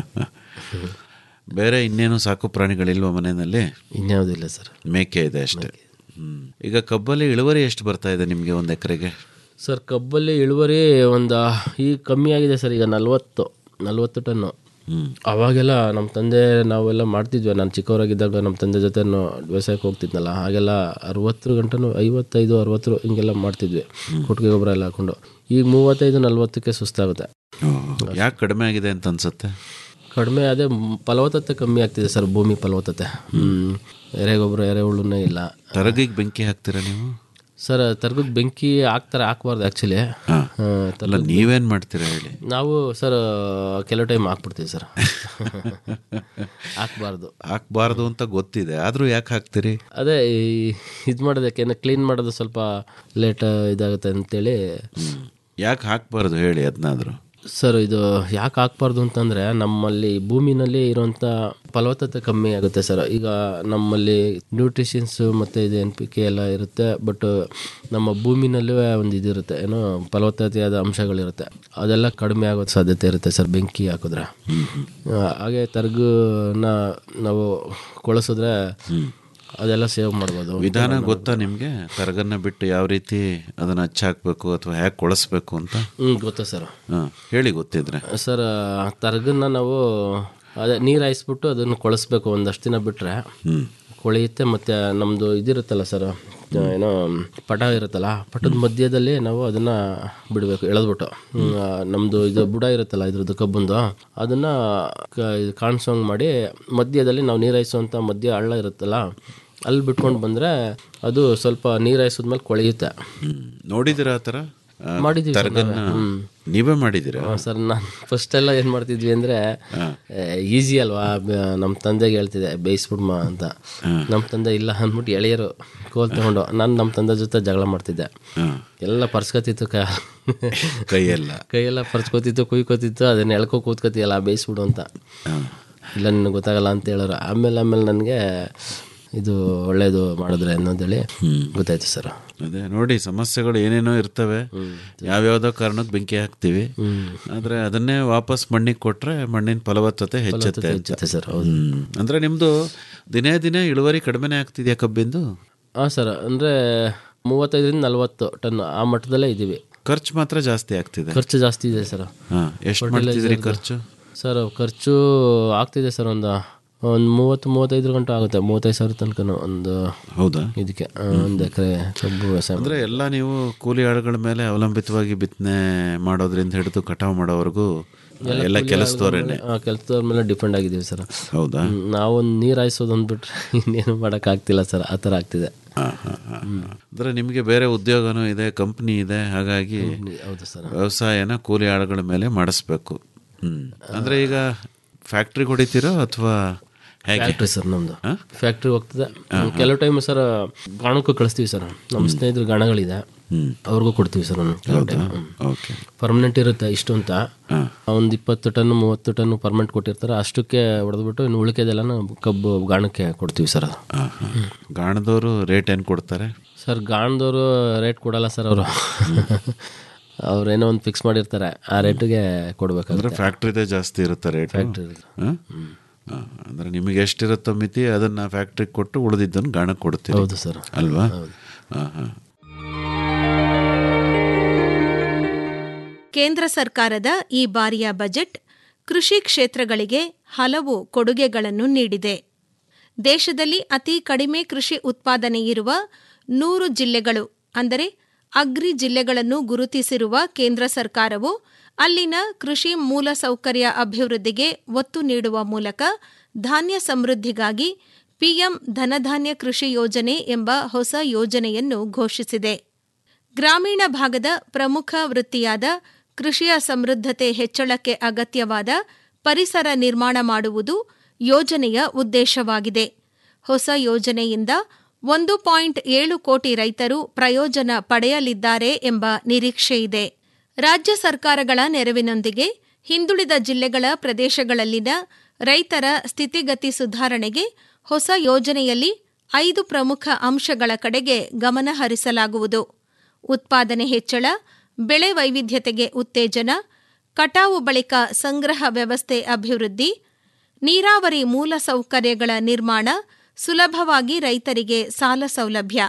ಬೇರೆ ಇನ್ನೇನು ಸಾಕು ಪ್ರಾಣಿಗಳಿಲ್ವ ಮನೆಯಲ್ಲಿ ಇನ್ಯಾವುದಿಲ್ಲ ಸರ್ ಮೇಕೆ ಇದೆ ಅಷ್ಟೇ ಹ್ಮ್. ಈಗ ಕಬ್ಬಲ್ಲಿ ಇಳುವರಿ ಎಷ್ಟು ಬರ್ತಾ ಇದೆ ನಿಮಗೆ ಒಂದು ಎಕರೆಗೆ ಸರ್ ಕಬ್ಬಲ್ಲಿ ಇಳುವರಿ ಒಂದು ಈಗ ಕಮ್ಮಿ ಆಗಿದೆ ಸರ್ ಈಗ ನಲ್ವತ್ತು ನಲ್ವತ್ತು ಟನ್ನು ಅವಾಗೆಲ್ಲ ನಮ್ಮ ತಂದೆ ನಾವೆಲ್ಲ ಮಾಡ್ತಿದ್ವಿ ನಾನು ಚಿಕ್ಕವರಾಗಿದ್ದಾಗ ನಮ್ಮ ತಂದೆ ಜೊತೆ ವ್ಯವಸಾಯಕ್ಕೆ ಹೋಗ್ತಿದ್ನಲ್ಲ ಹಾಗೆಲ್ಲ ಅರವತ್ತು ಗಂಟೆನೂ ಐವತ್ತೈದು ಅರವತ್ತು ಹಿಂಗೆಲ್ಲ ಮಾಡ್ತಿದ್ವಿ ಕೊಟ್ಟಿಗೆ ಗೊಬ್ಬರ ಎಲ್ಲ ಹಾಕೊಂಡು ಈಗ ಮೂವತ್ತೈದು ನಲ್ವತ್ತಕ್ಕೆ ಸುಸ್ತಾಗುತ್ತೆ ಯಾಕೆ ಕಡಿಮೆ ಆಗಿದೆ ಅಂತ ಅನ್ಸುತ್ತೆ ಕಡಿಮೆ ಅದೇ ಮ್- ಫಲವತ್ತತೆ ಕಮ್ಮಿ ಆಗ್ತಿದೆ ಸರ್ ಭೂಮಿ ಫಲವತ್ತತೆ ಹ್ಮ್. ಎರೆಗೊಬ್ಬರ ಎರೆಹುಳುನೇ ಇಲ್ಲ ತರಗಿಗೆ ಬೆಂಕಿ ಹಾಕ್ತೀರಾ ನೀವು ಸರ್ ತರ್ಗದ ಬೆಂಕಿ ಹಾಕ್ತಾರೆ ಹಾಕ್ಬಾರ್ದು ಆ್ಯಕ್ಚುಲಿ ಅಲ್ಲ ನೀವೇನ್ ಮಾಡ್ತೀರಾ ಹೇಳಿ ನಾವು ಸರ್ ಕೆಲವು ಟೈಮ್ ಹಾಕ್ಬಿಡ್ತೀವಿ ಸರ್ ಹಾಕ್ಬಾರ್ದು ಹಾಕ್ಬಾರ್ದು ಅಂತ ಗೊತ್ತಿದೆ ಆದ್ರೂ ಯಾಕೆ ಹಾಕ್ತೀರಿ ಅದೇ ಇದು ಮಾಡೋದಕ್ಕೆ ಕ್ಲೀನ್ ಮಾಡೋದು ಸ್ವಲ್ಪ ಲೇಟ್ ಇದಾಗುತ್ತೆ ಅಂತೇಳಿ ಯಾಕೆ ಹಾಕ್ಬಾರ್ದು ಹೇಳಿ ಅದನ್ನಾದ್ರು ಸರ್ ಇದು ಯಾಕೆ ಹಾಕ್ಬಾರ್ದು ಅಂತಂದರೆ ನಮ್ಮಲ್ಲಿ ಭೂಮಿನಲ್ಲಿ ಇರುವಂಥ ಫಲವತ್ತತೆ ಕಮ್ಮಿ ಆಗುತ್ತೆ ಸರ್ ಈಗ ನಮ್ಮಲ್ಲಿ ನ್ಯೂಟ್ರಿಷನ್ಸು ಮತ್ತು ಇದು ಎನ್ ಪಿ ಕೆ ಎಲ್ಲ ಇರುತ್ತೆ ಬಟ್ ನಮ್ಮ ಭೂಮಿನಲ್ಲೂ ಒಂದು ಇದಿರುತ್ತೆ ಏನೋ ಫಲವತ್ತತೆಯಾದ ಅಂಶಗಳಿರುತ್ತೆ ಅದೆಲ್ಲ ಕಡಿಮೆ ಆಗೋ ಸಾಧ್ಯತೆ ಇರುತ್ತೆ ಸರ್ ಬೆಂಕಿ ಹಾಕಿದ್ರೆ ಆ, ಹಾಗೆ ತರ್ಗನ ನಾವು ಕೊಳಸಿದ್ರೆ ಅದೆಲ್ಲ ಸೇವ್ ಮಾಡ್ಬೋದು ವಿಧಾನ ಗೊತ್ತಾ ನಿಮ್ಗೆ ತರಗನ್ನ ಬಿಟ್ಟು ಯಾವ ರೀತಿ ಅದನ್ನ ಹಚ್ಚಾಕ್ಬೇಕು ಅಥವಾ ಹೇಗೆ ಕೊಳಸ್ಬೇಕು ಅಂತ ಹ್ಞೂ ಗೊತ್ತಾ ಸರ್ ಹಾ ಹೇಳಿ ಗೊತ್ತಿದ್ರೆ ಸರ್ ತರ್ಗನ್ನ ನಾವು ಅದೇ ನೀರು ಹಾಯಿಸ್ಬಿಟ್ಟು ಅದನ್ನು ಕೊಳಿಸ್ಬೇಕು ಒಂದಷ್ಟು ದಿನ ಬಿಟ್ಟರೆ ಕೊಳೆಯುತ್ತೆ ಮತ್ತು ನಮ್ಮದು ಇದಿರುತ್ತಲ್ಲ ಸರ್ ಏನೋ ಪಟ ಇರುತ್ತಲ್ಲ ಪಟದ ಮಧ್ಯದಲ್ಲಿ ನಾವು ಅದನ್ನು ಬಿಡಬೇಕು ಎಳೆದ್ಬಿಟ್ಟು ನಮ್ಮದು ಇದು ಬುಡ ಇರುತ್ತಲ್ಲ ಇದ್ರದ್ದು ಕಬ್ಬಂದು ಅದನ್ನು ಕಾಣಿಸೋಂಗೆ ಮಾಡಿ ಮಧ್ಯದಲ್ಲಿ ನಾವು ನೀರು ಹಾಯಿಸುವಂಥ ಮಧ್ಯ ಹಳ್ಳ ಇರುತ್ತಲ್ಲ ಅಲ್ಲಿ ಬಿಟ್ಕೊಂಡು ಬಂದರೆ ಅದು ಸ್ವಲ್ಪ ನೀರು ಹಾಯಿಸಿದ್ಮೇಲೆ ಕೊಳೆಯುತ್ತೆ ನೋಡಿದಿರ ಆ ಥರ ಆ, ಮಾಡಿದ್ದೀವಿ ಸರ್ ತರಗನ್ನ ನಾವೇ. ಹ್ಮ್. ನೀವೇ ಮಾಡಿದ್ದೀರಾ ಹಾಂ ಸರ್ ನಾನು ಫಸ್ಟ್ ಎಲ್ಲ ಏನು ಮಾಡ್ತಿದ್ವಿ ಅಂದರೆ ಈಸಿ ಅಲ್ವಾ ಬ- ನಮ್ಮ ತಂದೆಗೆ ಹೇಳ್ತಿದ್ದೆ ಬೇಯಿಸ್ಬಿಡ್ಮ ಅಂತ ನಮ್ಮ ತಂದೆ ಇಲ್ಲ ಅಂದ್ಬಿಟ್ಟು ಎಳೆಯರು ಕೋಲ್ ತಗೊಂಡು ನಾನು ನಮ್ಮ ತಂದೆ ಜೊತೆ ಜಗಳ ಮಾಡ್ತಿದ್ದೆ ಎಲ್ಲ ಪರ್ಸ್ಕೊತಿತ್ತು ಕ ಕೈಯೆಲ್ಲ ಕೈಯೆಲ್ಲ ಪರ್ಸ್ಕೊತಿತ್ತು ಕುಯ್ಕೋತಿತ್ತು ಅದನ್ನ ಎಳ್ಕೊ ಕೂತ್ಕೋತಿಯಲ್ಲ ಬೇಯಿಸ್ಬಿಡು ಅಂತ ಇಲ್ಲ ನಿನಗೆ ಗೊತ್ತಾಗಲ್ಲ ಅಂತ ಹೇಳೋರು ಆಮೇಲೆ ಆಮೇಲೆ ನನಗೆ ಇದು ಒಳ್ಳೇದು ಮಾಡಿದ್ರೆ ಅನ್ನೋದೇಳಿ ಗೊತ್ತಾಯ್ತು ಸರ್ ಅದೇ ನೋಡಿ ಸಮಸ್ಯೆಗಳು ಏನೇನೋ ಇರ್ತವೆ ಯಾವ್ಯಾವ್ದೋ ಕಾರಣಕ್ಕೆ ಬೆಂಕಿ ಹಾಕ್ತಿವಿ ಆದ್ರೆ ಅದನ್ನೇ ವಾಪಸ್ ಮಣ್ಣಿಗೆ ಕೊಟ್ರೆ ಮಣ್ಣಿನ ಫಲವತ್ತತೆ ಹೆಚ್ಚುತ್ತೆ ಅಂತ. ಹೆಚ್ಚುತ್ತೆ ಸರ್, ಹ್ಮ್. ಅಂದ್ರೆ ನಿಮ್ದು ದಿನೇ ದಿನೇ ಇಳುವರಿ ಕಡಿಮೆನೇ ಆಗ್ತಿದ್ಯಾ ಕಬ್ಬಿಂದು ಹಾಂ ಸರ್ ಅಂದರೆ ಮೂವತ್ತೈದರಿಂದ ನಲ್ವತ್ತು ಟನ್ ಆ ಮಟ್ಟದಲ್ಲೇ ಇದ್ದೀವಿ ಖರ್ಚು ಮಾತ್ರ ಜಾಸ್ತಿ ಆಗ್ತಿದೆ ಖರ್ಚು ಜಾಸ್ತಿ ಇದೆ ಸರ್ ಹಾ ಎಷ್ಟು ಮಾಡ್ತಿದ್ರಿ ಖರ್ಚು ಸರ್ ಖರ್ಚು ಆಗ್ತಿದೆ ಸರ್ ಒಂದು ಒಂದು ಮೂವತ್ತು ಮೂವತ್ತೈದು ಗಂಟೆ ಆಗುತ್ತೆ ಮೂವತ್ತೈದು ಸಾವಿರ ತನಕ ಒಂದು ಹೌದಾ ಇದಕ್ಕೆ ಆ, ಒಂದು ಎಕರೆ ಕಬ್ಬು ವ್ಯವಸಾಯ ಅಂದ್ರೆ ಎಲ್ಲ ನೀವು ಕೂಲಿ ಆಳುಗಳ ಮೇಲೆ ಅವಲಂಬಿತವಾಗಿ ಬಿತ್ತನೆ ಮಾಡೋದ್ರಿಂದ ಹಿಡಿದು ಕಟಾವು ಮಾಡೋವರೆಗೂ ಎಲ್ಲ ಕೆಲಸದವರೇನೆ ಕೆಲಸದವ್ರ ಮೇಲೆ ಡಿಪೆಂಡ್ ಆಗಿದ್ದೀವಿ ಸರ್ ಹೌದಾ ಹ್ಮ್, ನಾವೊಂದು ನೀರು ಹಾಯಿಸೋದು ಅಂದ್ಬಿಟ್ರೆ ಇನ್ನೇನು ಮಾಡೋಕ್ಕಾಗ್ತಿಲ್ಲ ಸರ್ ಆ ಥರ ಆಗ್ತಿದೆ ಹಾ, ಹಾ, ಹಾ, ಹಾ. ಅಂದ್ರೆ ನಿಮಗೆ ಬೇರೆ ಉದ್ಯೋಗನೂ ಇದೆ ಕಂಪ್ನಿ ಇದೆ ಹಾಗಾಗಿ ಹೌದು ಸರ್ ವ್ಯವಸಾಯನ ಕೂಲಿ ಆಳುಗಳ ಮೇಲೆ ಮಾಡಿಸ್ಬೇಕು ಹ್ಮ್ ಅಂದ್ರೆ ಈಗ ಫ್ಯಾಕ್ಟ್ರಿಗೆ ಹೊಡಿತೀರೋ ಅಥವಾ ಹೇಗೆ ಫ್ಯಾಕ್ಟ್ರಿ ಸರ್ ನಮ್ಮದು ಫ್ಯಾಕ್ಟ್ರಿ ಹೋಗ್ತದೆ ಕೆಲವು ಟೈಮ್ ಸರ್ ಗಾಣಕ್ಕೂ ಕಳಿಸ್ತೀವಿ ಸರ್ ನಮ್ಮ ಸ್ನೇಹಿತರು ಗಾಣಗಳಿದೆ ಅವ್ರಿಗೂ ಕೊಡ್ತೀವಿ ಸರ್ ನಾನು ಕೆಲವು ಟೈಮ್ ಓಕೆ ಪರ್ಮನೆಂಟ್ ಇರುತ್ತೆ ಇಷ್ಟು ಅಂತ ಒಂದು ಇಪ್ಪತ್ತು ಟನ್ ಮೂವತ್ತು ಟನ್ ಪರ್ಮನೆಂಟ್ ಕೊಟ್ಟಿರ್ತಾರೆ ಅಷ್ಟಕ್ಕೆ ಹೊಡೆದ್ಬಿಟ್ಟು ಇನ್ನು ಉಳಿಕೆದೆಲ್ಲ ಕಬ್ಬು ಗಾಣಕ್ಕೆ ಕೊಡ್ತೀವಿ ಸರ್ ಅದು ಗಾಣದವರು ರೇಟ್ ಏನು ಕೊಡ್ತಾರೆ ಸರ್ ಗಾಣದವರು ರೇಟ್ ಕೊಡಲ್ಲ ಸರ್ ಅವರು ಅವ್ರೇನೋ ಒಂದು ಫಿಕ್ಸ್ ಮಾಡಿರ್ತಾರೆ ಆ ರೇಟಿಗೆ ಅಂದ್ರೆ ಕೊಡ್ಬೇಕಾದ್ರೆ ಫ್ಯಾಕ್ಟ್ರಿದೇ ಜಾಸ್ತಿ ಇರುತ್ತೆ ರೇಟ್ Factory ಇದೆ. ಅಂದ್ರೆ ನಿಮಗೆ ಎಷ್ಟಿರುತ್ತೋ ಮಿತಿ ಅದನ್ನ ಫ್ಯಾಕ್ಟ್ರಿಗೆ ಕೊಟ್ಟು ಉಳಿದಿದ್ದನ್ನು ಗಾಣಕ್ಕೆ ಕೊಡ್ತೀವಿ ಹೌದು ಸರ್ ಅಲ್ವಾ ಹಾ ಹಾ ಕೇಂದ್ರ ಸರ್ಕಾರದ ಈ ಬಾರಿಯ ಬಜೆಟ್ ಕೃಷಿ ಕ್ಷೇತ್ರಗಳಿಗೆ ಹಲವು ಕೊಡುಗೆಗಳನ್ನು ನೀಡಿದೆ ದೇಶದಲ್ಲಿ ಅತಿ ಕಡಿಮೆ ಕೃಷಿ ಉತ್ಪಾದನೆ ಇರುವ ನೂರು ಜಿಲ್ಲೆಗಳು ಅಂದರೆ ಅಗ್ರಿ ಜಿಲ್ಲೆಗಳನ್ನು ಗುರುತಿಸಿರುವ ಕೇಂದ್ರ ಸರ್ಕಾರವು ಅಲ್ಲಿನ ಕೃಷಿ ಮೂಲಸೌಕರ್ಯ ಅಭಿವೃದ್ಧಿಗೆ ಒತ್ತು ನೀಡುವ ಮೂಲಕ ಧಾನ್ಯ ಸಮೃದ್ಧಿಗಾಗಿ ಪಿಎಂ ಧನಧಾನ್ಯ ಕೃಷಿ ಯೋಜನೆ ಎಂಬ ಹೊಸ ಯೋಜನೆಯನ್ನು ಘೋಷಿಸಿದೆ ಗ್ರಾಮೀಣ ಭಾಗದ ಪ್ರಮುಖ ವೃತ್ತಿಯಾದ ಕೃಷಿಯ ಸಮೃದ್ಧತೆ ಹೆಚ್ಚಳಕ್ಕೆ ಅಗತ್ಯವಾದ ಪರಿಸರ ನಿರ್ಮಾಣ ಮಾಡುವುದು ಯೋಜನೆಯ ಉದ್ದೇಶವಾಗಿದೆ ಹೊಸ ಯೋಜನೆಯಿಂದ ಒಂದು ಪಾಯಿಂಟ್ ಏಳು ಕೋಟಿ ರೈತರು ಪ್ರಯೋಜನ ಪಡೆಯಲಿದ್ದಾರೆ ಎಂಬ ನಿರೀಕ್ಷೆಯಿದೆ ರಾಜ್ಯ ಸರ್ಕಾರಗಳ ನೆರವಿನೊಂದಿಗೆ ಹಿಂದುಳಿದ ಜಿಲ್ಲೆಗಳ ಪ್ರದೇಶಗಳಲ್ಲಿನ ರೈತರ ಸ್ಥಿತಿಗತಿ ಸುಧಾರಣೆಗೆ ಹೊಸ ಯೋಜನೆಯಲ್ಲಿ ಐದು ಪ್ರಮುಖ ಅಂಶಗಳ ಕಡೆಗೆ ಗಮನ ಹರಿಸಲಾಗುವುದು ಉತ್ಪಾದನೆ ಹೆಚ್ಚಳ ಬೆಳೆ ವೈವಿಧ್ಯತೆಗೆ ಉತ್ತೇಜನ ಕಟಾವು ಬಳಿಕ ಸಂಗ್ರಹ ವ್ಯವಸ್ಥೆ ಅಭಿವೃದ್ಧಿ ನೀರಾವರಿ ಮೂಲಸೌಕರ್ಯಗಳ ನಿರ್ಮಾಣ ಸುಲಭವಾಗಿ ರೈತರಿಗೆ ಸಾಲ ಸೌಲಭ್ಯ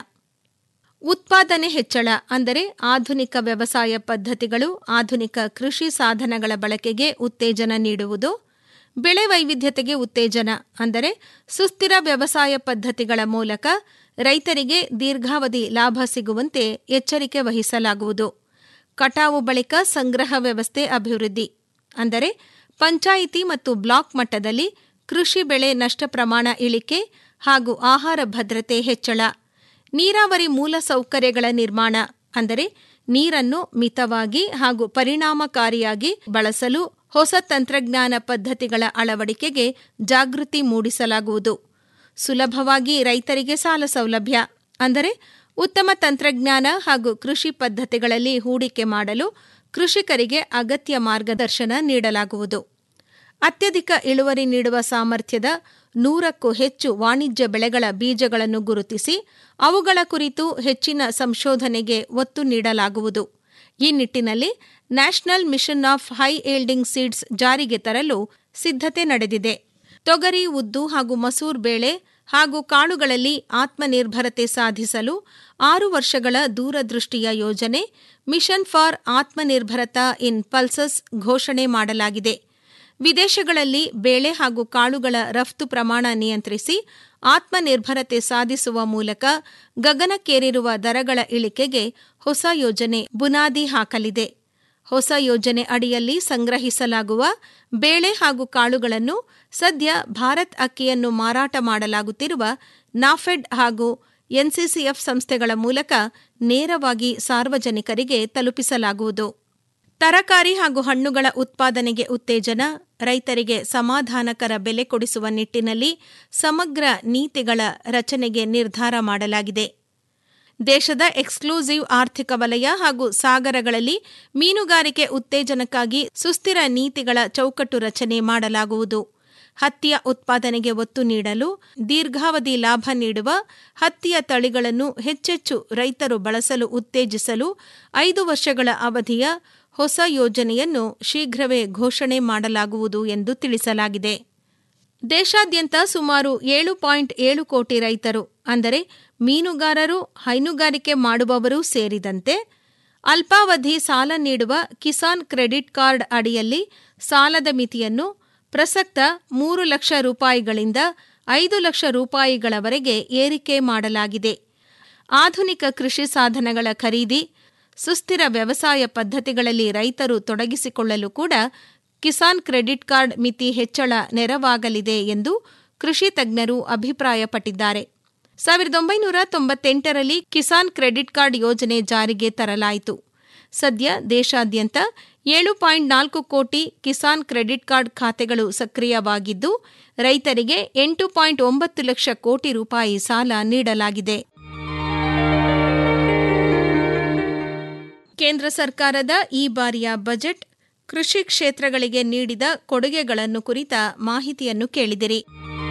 ಉತ್ಪಾದನೆ ಹೆಚ್ಚಳ ಅಂದರೆ ಆಧುನಿಕ ವ್ಯವಸಾಯ ಪದ್ಧತಿಗಳು ಆಧುನಿಕ ಕೃಷಿ ಸಾಧನಗಳ ಬಳಕೆಗೆ ಉತ್ತೇಜನ ನೀಡುವುದು ಬೆಳೆ ವೈವಿಧ್ಯತೆಗೆ ಉತ್ತೇಜನ ಅಂದರೆ ಸುಸ್ಥಿರ ವ್ಯವಸಾಯ ಪದ್ಧತಿಗಳ ಮೂಲಕ ರೈತರಿಗೆ ದೀರ್ಘಾವಧಿ ಲಾಭ ಸಿಗುವಂತೆ ಎಚ್ಚರಿಕೆ ವಹಿಸಲಾಗುವುದು ಕಟಾವು ಬಳಿಕ ಸಂಗ್ರಹ ವ್ಯವಸ್ಥೆ ಅಭಿವೃದ್ಧಿ ಅಂದರೆ ಪಂಚಾಯಿತಿ ಮತ್ತು ಬ್ಲಾಕ್ ಮಟ್ಟದಲ್ಲಿ ಕೃಷಿ ಬೆಳೆ ನಷ್ಟ ಪ್ರಮಾಣ ಇಳಿಕೆ ಹಾಗೂ ಆಹಾರ ಭದ್ರತೆ ಹೆಚ್ಚಳ ನೀರಾವರಿ ಮೂಲಸೌಕರ್ಯಗಳ ನಿರ್ಮಾಣ ಅಂದರೆ ನೀರನ್ನು ಮಿತವಾಗಿ ಹಾಗೂ ಪರಿಣಾಮಕಾರಿಯಾಗಿ ಬಳಸಲು ಹೊಸ ತಂತ್ರಜ್ಞಾನ ಪದ್ಧತಿಗಳ ಅಳವಡಿಕೆಗೆ ಜಾಗೃತಿ ಮೂಡಿಸಲಾಗುವುದು ಸುಲಭವಾಗಿ ರೈತರಿಗೆ ಸಾಲ ಸೌಲಭ್ಯ ಅಂದರೆ ಉತ್ತಮ ತಂತ್ರಜ್ಞಾನ ಹಾಗೂ ಕೃಷಿ ಪದ್ಧತಿಗಳಲ್ಲಿ ಹೂಡಿಕೆ ಮಾಡಲು ಕೃಷಿಕರಿಗೆ ಅಗತ್ಯ ಮಾರ್ಗದರ್ಶನ ನೀಡಲಾಗುವುದು ಅತ್ಯಧಿಕ ಇಳುವರಿ ನೀಡುವ ಸಾಮರ್ಥ್ಯದ ನೂರಕ್ಕೂ ಹೆಚ್ಚು ವಾಣಿಜ್ಯ ಬೆಳೆಗಳ ಬೀಜಗಳನ್ನು ಗುರುತಿಸಿ ಅವುಗಳ ಕುರಿತು ಹೆಚ್ಚಿನ ಸಂಶೋಧನೆಗೆ ಒತ್ತು ನೀಡಲಾಗುವುದು ಈ ನಿಟ್ಟಿನಲ್ಲಿ national mission of high yielding seeds ಜಾರಿಗೆ ತರಲು ಸಿದ್ಧತೆ ನಡೆದಿದೆ ತೊಗರಿ ಉದ್ದು ಹಾಗೂ ಮಸೂರ್ ಬೇಳೆ ಹಾಗೂ ಕಾಳುಗಳಲ್ಲಿ ಆತ್ಮನಿರ್ಭರತೆ ಸಾಧಿಸಲು ಆರು ವರ್ಷಗಳ ದೂರದೃಷ್ಟಿಯ ಯೋಜನೆ mission for Atmanirbharta in pulses ಘೋಷಣೆ ಮಾಡಲಾಗಿದೆ ವಿದೇಶಗಳಲ್ಲಿ ಬೇಳೆ ಹಾಗೂ ಕಾಳುಗಳ ರಫ್ತು ಪ್ರಮಾಣ ನಿಯಂತ್ರಿಸಿ ಆತ್ಮನಿರ್ಭರತೆ ಸಾಧಿಸುವ ಮೂಲಕ ಗಗನಕ್ಕೇರಿರುವ ದರಗಳ ಇಳಿಕೆಗೆ ಹೊಸ ಯೋಜನೆ ಬುನಾದಿ ಹಾಕಲಿದೆ ಹೊಸ ಯೋಜನೆ ಅಡಿಯಲ್ಲಿ ಸಂಗ್ರಹಿಸಲಾಗುವ ಬೇಳೆ ಹಾಗೂ ಕಾಳುಗಳನ್ನು ಸದ್ಯ ಭಾರತ್ ಅಕ್ಕಿಯನ್ನು ಮಾರಾಟ ಮಾಡಲಾಗುತ್ತಿರುವ ನಾಫೆಡ್ ಹಾಗೂ ಎನ್ಸಿಸಿಎಫ್ ಸಂಸ್ಥೆಗಳ ಮೂಲಕ ನೇರವಾಗಿ ಸಾರ್ವಜನಿಕರಿಗೆ ತಲುಪಿಸಲಾಗುವುದು ತರಕಾರಿ ಹಾಗೂ ಹಣ್ಣುಗಳ ಉತ್ಪಾದನೆಗೆ ಉತ್ತೇಜನ ರೈತರಿಗೆ ಸಮಾಧಾನಕರ ಬೆಲೆ ಕೊಡಿಸುವ ನಿಟ್ಟಿನಲ್ಲಿ ಸಮಗ್ರ ನೀತಿಗಳ ರಚನೆಗೆ ನಿರ್ಧಾರ ಮಾಡಲಾಗಿದೆ ದೇಶದ ಎಕ್ಸ್ಕ್ಲೂಸಿವ್ ಆರ್ಥಿಕ ವಲಯ ಹಾಗೂ ಸಾಗರಗಳಲ್ಲಿ ಮೀನುಗಾರಿಕೆ ಉತ್ತೇಜನಕ್ಕಾಗಿ ಸುಸ್ಥಿರ ನೀತಿಗಳ ಚೌಕಟ್ಟು ರಚನೆ ಮಾಡಲಾಗುವುದು ಹತ್ತಿಯ ಉತ್ಪಾದನೆಗೆ ಒತ್ತು ನೀಡಲು ದೀರ್ಘಾವಧಿ ಲಾಭ ನೀಡುವ ಹತ್ತಿಯ ತಳಿಗಳನ್ನು ಹೆಚ್ಚೆಚ್ಚು ರೈತರು ಬಳಸಲು ಉತ್ತೇಜಿಸಲು ಐದು ವರ್ಷಗಳ ಅವಧಿಯ ಹೊಸ ಯೋಜನೆಯನ್ನು ಶೀಘ್ರವೇ ಘೋಷಣೆ ಮಾಡಲಾಗುವುದು ಎಂದು ತಿಳಿಸಲಾಗಿದೆ ದೇಶಾದ್ಯಂತ ಸುಮಾರು ಏಳು ಪಾಯಿಂಟ್ ಏಳು ಕೋಟಿ ರೈತರು ಅಂದರೆ ಮೀನುಗಾರರು ಹೈನುಗಾರಿಕೆ ಮಾಡುವವರೂ ಸೇರಿದಂತೆ ಅಲ್ಪಾವಧಿ ಸಾಲ ನೀಡುವ ಕಿಸಾನ್ ಕ್ರೆಡಿಟ್ ಕಾರ್ಡ್ ಅಡಿಯಲ್ಲಿ ಸಾಲದ ಮಿತಿಯನ್ನು ಪ್ರಸಕ್ತ ಮೂರು ಲಕ್ಷ ರೂಪಾಯಿಗಳಿಂದ ಐದು ಲಕ್ಷ ರೂಪಾಯಿಗಳವರೆಗೆ ಏರಿಕೆ ಮಾಡಲಾಗಿದೆ ಆಧುನಿಕ ಕೃಷಿ ಸಾಧನಗಳ ಖರೀದಿ ಸುಸ್ಥಿರ ವ್ಯವಸಾಯ ಪದ್ಧತಿಗಳಲ್ಲಿ ರೈತರು ತೊಡಗಿಸಿಕೊಳ್ಳಲು ಕೂಡ ಕಿಸಾನ್ ಕ್ರೆಡಿಟ್ ಕಾರ್ಡ್ ಮಿತಿ ಹೆಚ್ಚಳ ನೆರವಾಗಲಿದೆ ಎಂದು ಕೃಷಿ ತಜ್ಞರು ಅಭಿಪ್ರಾಯಪಟ್ಟಿದ್ದಾರೆ ಸಾವಿರದ ಒಂಬೈನೂರ ತೊಂಬತ್ತೆಂಟರಲ್ಲಿ ಕಿಸಾನ್ ಕ್ರೆಡಿಟ್ ಕಾರ್ಡ್ ಯೋಜನೆ ಜಾರಿಗೆ ತರಲಾಯಿತು ಸದ್ಯ ದೇಶಾದ್ಯಂತ ಏಳು ಪಾಯಿಂಟ್ ನಾಲ್ಕು ಕೋಟಿ ಕಿಸಾನ್ ಕ್ರೆಡಿಟ್ ಕಾರ್ಡ್ ಖಾತೆಗಳು ಸಕ್ರಿಯವಾಗಿದ್ದು ರೈತರಿಗೆ ಎಂಟು ಪಾಯಿಂಟ್ ಒಂಬತ್ತು ಲಕ್ಷ ಕೋಟಿ ರೂಪಾಯಿ ಸಾಲ ನೀಡಲಾಗಿದೆ ಕೇಂದ್ರ ಸರ್ಕಾರದ ಈ ಬಾರಿಯ ಬಜೆಟ್ ಕೃಷಿ ಕ್ಷೇತ್ರಗಳಿಗೆ ನೀಡಿದ ಕೊಡುಗೆಗಳನ್ನು ಕುರಿತ ಮಾಹಿತಿಯನ್ನು ಕೇಳಿದಿರಿ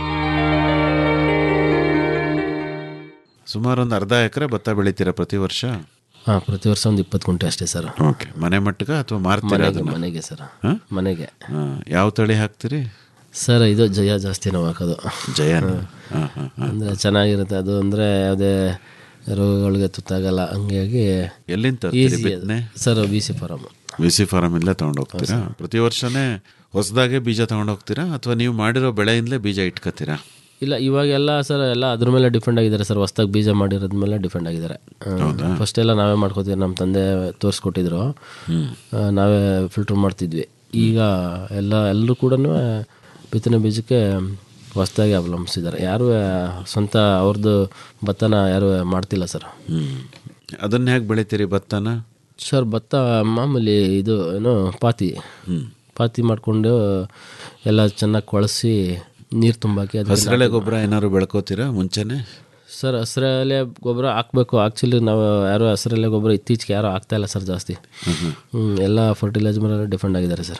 ಸುಮಾರು ಒಂದು ಅರ್ಧ ಎಕರೆ ಭತ್ತ ಬೆಳಿತೀರಾ ಪ್ರತಿ ವರ್ಷ ಹಾಂ ಪ್ರತಿ ವರ್ಷ ಒಂದು ಇಪ್ಪತ್ತು ಗುಂಟೆ ಅಷ್ಟೇ ಸರ್ ಓಕೆ ಮನೆ ಮಟ್ಟಕ ಅಥವಾ ಮಾರ್ತೀರಾ ಮನೆಗೆ ಅದನ್ನ ಮನೆಗೆ ಸರ್ ಹಾ? ಮನೆಗೆ ಹಾ, ಯಾವ ತಳಿ ಹಾಕ್ತೀರಿ ಸರ್ ಇದು ಜಯ ಜಾಸ್ತಿ ನಾವು ಹಾಕೋದು ಜಯನ ಹಾಂ ಹಾಂ ಅಂದರೆ ಚೆನ್ನಾಗಿರುತ್ತೆ ಅದು ಅಂದರೆ ಯಾವುದೇ ರೋಗಗಳಿಗೆ ತುತ್ತಾಗಲ್ಲ ಹಂಗಾಗಿ ಎಲ್ಲಿಂದ ತರ್ತೀರಿ ಈಸಿ ಬಿತ್ತನೆ sir B C farm V C farm ಇಲ್ಲೇ ತಗೊಂಡೋಗ್ತೀರಾ ಪ್ರತಿ ವರ್ಷನೇ ಹೊಸದಾಗೆ ಬೀಜ ತಗೊಂಡೋಗ್ತೀರಾ ಅಥವಾ ನೀವು ಮಾಡಿರೋ ಬೆಳೆಯಿಂದಲೇ ಬೀಜ ಇಟ್ಕೋತೀರಾ ಇಲ್ಲ ಇವಾಗೆಲ್ಲ ಸರ್ ಎಲ್ಲ ಅದ್ರ ಮೇಲೆ ಡಿಪೆಂಡ್ ಆಗಿದ್ದಾರೆ ಸರ್ ಹೊಸ್ದಾಗಿ ಬೀಜ ಮಾಡಿರೋದ್ ಮೇಲೆ ಡಿಪೆಂಡ್ ಆಗಿದ್ದಾರೆ ಫಸ್ಟ್ ಎಲ್ಲ ನಾವೇ ಮಾಡ್ಕೋತೀವಿ ನಮ್ಮ ತಂದೆ ತೋರಿಸ್ಕೊಟ್ಟಿದ್ರು ಆ, ನಾವೇ ಫಿಲ್ಟರ್ ಮಾಡ್ತಿದ್ವಿ ಈಗ ಎಲ್ಲ ಎಲ್ಲರೂ ಕೂಡ ಬಿತ್ತನೆ ಬೀಜಕ್ಕೆ ಹೊಸ್ದಾಗಿ ಅವಲಂಬಿಸಿದ್ದಾರೆ ಯಾರು ಸ್ವಂತ ಅವ್ರದ್ದು ಭತ್ತನ ಯಾರು ಮಾಡ್ತಿಲ್ಲ ಸರ್ ಹ್ಞೂ ಅದನ್ನ ಹೇಗೆ ಬೆಳಿತೀರಿ ಭತ್ತನ ಸರ್ ಭತ್ತ ಮಾಮೂಲಿ ಇದು ಏನು ಪಾತಿ ಪಾತಿ ಮಾಡಿಕೊಂಡು ಎಲ್ಲ ಚೆನ್ನಾಗಿ ಕೊಳಸಿ ನೀರು ತುಂಬಾಕಿ ಅದಕ್ಕೆ ಹಸಿರೆಳೆ ಗೊಬ್ಬರ ಏನಾದ್ರು ಬೆಳ್ಕೋತೀರಾ ಮುಂಚೆನೆ ಸರ್ ಹಸಿರೆಲೆ ಗೊಬ್ಬರ ಹಾಕ್ಬೇಕು ಆ್ಯಕ್ಚುಲಿ ನಾವು ಯಾರು ಹಸಿರೆಲೆ ಗೊಬ್ಬರ ಇತ್ತೀಚೆಗೆ ಯಾರು ಆಗ್ತಾ ಇಲ್ಲ ಸರ್ ಜಾಸ್ತಿ ಹ್ಞೂ ಎಲ್ಲ ಫರ್ಟಿಲೈಸರ್ ಮೇಲೆ ಡಿಪೆಂಡ್ ಆಗಿದ್ದಾರೆ ಸರ್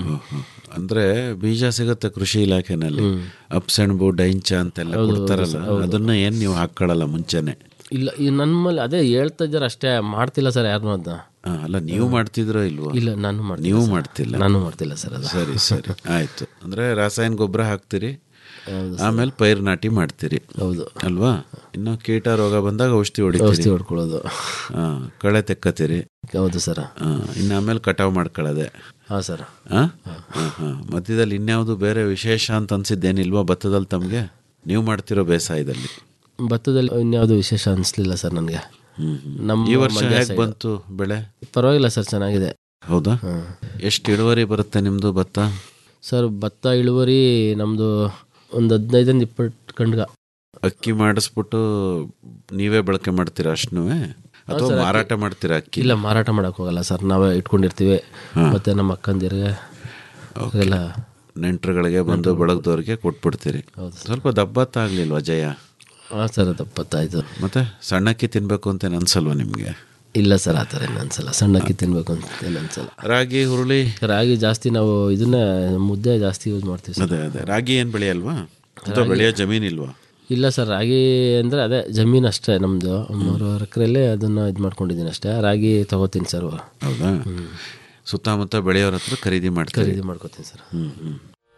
ಅಂದ್ರೆ ಬೀಜ ಸಿಗುತ್ತೆ ಕೃಷಿ ಇಲಾಖೆನಲ್ಲಿ ಅಪ್ಸೆಣ್ಬು ಡೈಂಚ ಅಂತೆಲ್ಲ ಕೊಡ್ತಾರಲ್ಲ ಅದನ್ನ ಏನ್ ನೀವು ಹಾಕೊಳ್ಳಲ್ಲ ಮುಂಚೆನೆ ಇಲ್ಲ ಈ ನನ್ನ ಮೇಲೆ ಅದೇ ಹೇಳ್ತಾ ಇದ್ದಾರೆ ಅಷ್ಟೇ ಮಾಡ್ತಿಲ್ಲ ಸರ್ ಯಾರನ್ನೂ ಅದನ್ನ ಆ, ಅಲ್ಲ ನೀವು ಮಾಡ್ತಿದ್ರೋ ಇಲ್ವೋ ಇಲ್ಲ ನಾನು ಮಾಡ್ತಿಲ್ಲ ನೀವು ಸರ್. ಮಾಡ್ತಿಲ್ಲ ನಾನು ಮಾಡ್ತಿಲ್ಲ ಸರ್ ಅದು ಸರಿ ಸರಿ ಆಯ್ತು ಅಂದ್ರೆ ರಾಸಾಯನ ಗೊಬ್ಬರ ಹಾಕ್ತೀರಿ ಆಮೇಲೆ ಪೈರ್ ನಾಟಿ ಮಾಡ್ತೀರಿ ಹೌದು ಅಲ್ವಾ ಇನ್ನು ಕೀಟ ರೋಗ ಬಂದಾಗ ಔಷಧಿ ಔಷಧಿ ಹೊಡಿತೀರಿ ಹೊಡ್ಕೊಳ್ಳೋದು ಆ, ಕಳೆ ತೆಕ್ಕತ್ತೀರಿ ಹೌದು ಸರ್ ಆ, ಇನ್ನು ಆಮೇಲೆ ಕಟಾವ್ ಮಾಡ್ಕೊಳ್ಳೋದೆ ಹಾಂ ಸರ್ ಆ? ಆ, ಆ. ಮಧ್ಯದಲ್ಲಿ ಇನ್ಯಾವುದು ಬೇರೆ ವಿಶೇಷ ಅಂತ ಅನ್ಸಿದ್ದೇನಿಲ್ವಾ ಭತ್ತದಲ್ಲಿ ತಮಗೆ ನೀವು ಮಾಡ್ತಿರೋ ಬೇಸಾಯದಲ್ಲಿ ಭತ್ತದಲ್ಲಿ ಇನ್ಯಾವುದು ವಿಶೇಷ ಅನಿಸ್ಲಿಲ್ಲ ಸರ್ ನನಗೆ ಹ್ಮ್, ಹ್ಮ್. ನಮ್ಮ ಈ ವರ್ಷ ಮಂಡ್ಯ ಹೇಗೆ side. ಬಂತು ಬೆಳೆ ಪರವಾಗಿಲ್ಲ ಸರ್ ಚೆನ್ನಾಗಿದೆ ಹೌದಾ ಎಷ್ಟು ಇಳುವರಿ ಬರುತ್ತೆ ನಿಮ್ದು ಭತ್ತ ಸರ್ ಭತ್ತ ಇಳುವರಿ ನಮ್ಮದು ಒಂದು ಹದಿನೈದರಿಂದ ಇಪ್ಪತ್ತು ಕಂಡ್ಗ ಅಕ್ಕಿ ಮಾಡಿಸ್ಬಿಟ್ಟು ನೀವೇ ಬಳಕೆ ಮಾಡ್ತೀರಾ ಅಷ್ಟೂ ಅಥವಾ ಸರ್, ಮಾರಾಟ ಮಾಡ್ತೀರಾ ಅಕ್ಕಿ ಇಲ್ಲ ಮಾರಾಟ ಮಾಡಕ್ ಹೋಗಲ್ಲ ಸರ್ ನಾವೇ ಇಟ್ಕೊಂಡಿರ್ತೀವಿ ಮತ್ತೆ ನಮ್ಮ ಅಕ್ಕಂದಿರಿಗೆ ಎಲ್ಲ ನೆಂಟರುಗಳಿಗೆ ಬಂದು ಬಳಗದವ್ರಿಗೆ ಕೊಟ್ಬಿಡ್ತೀರಿ ಸ್ವಲ್ಪ ದಬ್ಬತ್ತ ಆಗ್ಲಿಲ್ವಾ ಜಯ ಹಾಂ ಸರ್ ತಪ್ಪತ್ತಾಯ್ತು ಮತ್ತೆ ಸಣ್ಣಕ್ಕಿ ತಿನ್ಬೇಕು ಅಂತ ಏನ್ ಅನ್ಸಲ್ವಾ ನಿಮ್ಗೆ ಇಲ್ಲ ಸರ್ ಆ ಥರ ಏನು ಅನ್ಸಲ್ಲ ಸಣ್ಣ ಅಕ್ಕಿ ತಿನ್ಬೇಕು ಅಂತ ಏನು ಅನ್ಸಲ್ಲ ರಾಗಿ ಹುರುಳಿ ರಾಗಿ ಜಾಸ್ತಿ ನಾವು ಇದನ್ನೇ ಮುದ್ದೆ ಜಾಸ್ತಿ ಯೂಸ್ ಮಾಡ್ತೀವಿ ಸರ್ ಅದೇ ಅದೇ ರಾಗಿ ಏನ್ ಬೆಳೆಯಲ್ವಾ ಅಥವಾ ಬೆಳೆಯೋ ಜಮೀನ್ ಇಲ್ವಾ ಇಲ್ಲ ಸರ್ ರಾಗಿ ಅಂದರೆ ಅದೇ ಜಮೀನು ಅಷ್ಟೇ ನಮ್ಮದು ಮೂರುವರೆ ಎಕರೆಲ್ಲೇ ಅದನ್ನು ಇದು ಮಾಡ್ಕೊಂಡಿದ್ದೀನಿ ಅಷ್ಟೇ ರಾಗಿ ತಗೋತೀನಿ ಸರ್ ಹೌದಾ ಸುತ್ತಮುತ್ತ ಬೆಳೆಯೋರ ಹತ್ರ ಖರೀದಿ ಮಾಡ್ತೀರಿ ಖರೀದಿ ಮಾಡ್ಕೋತೀನಿ ಸರ್ ಹ್ಮ್ ಹ್ಮ್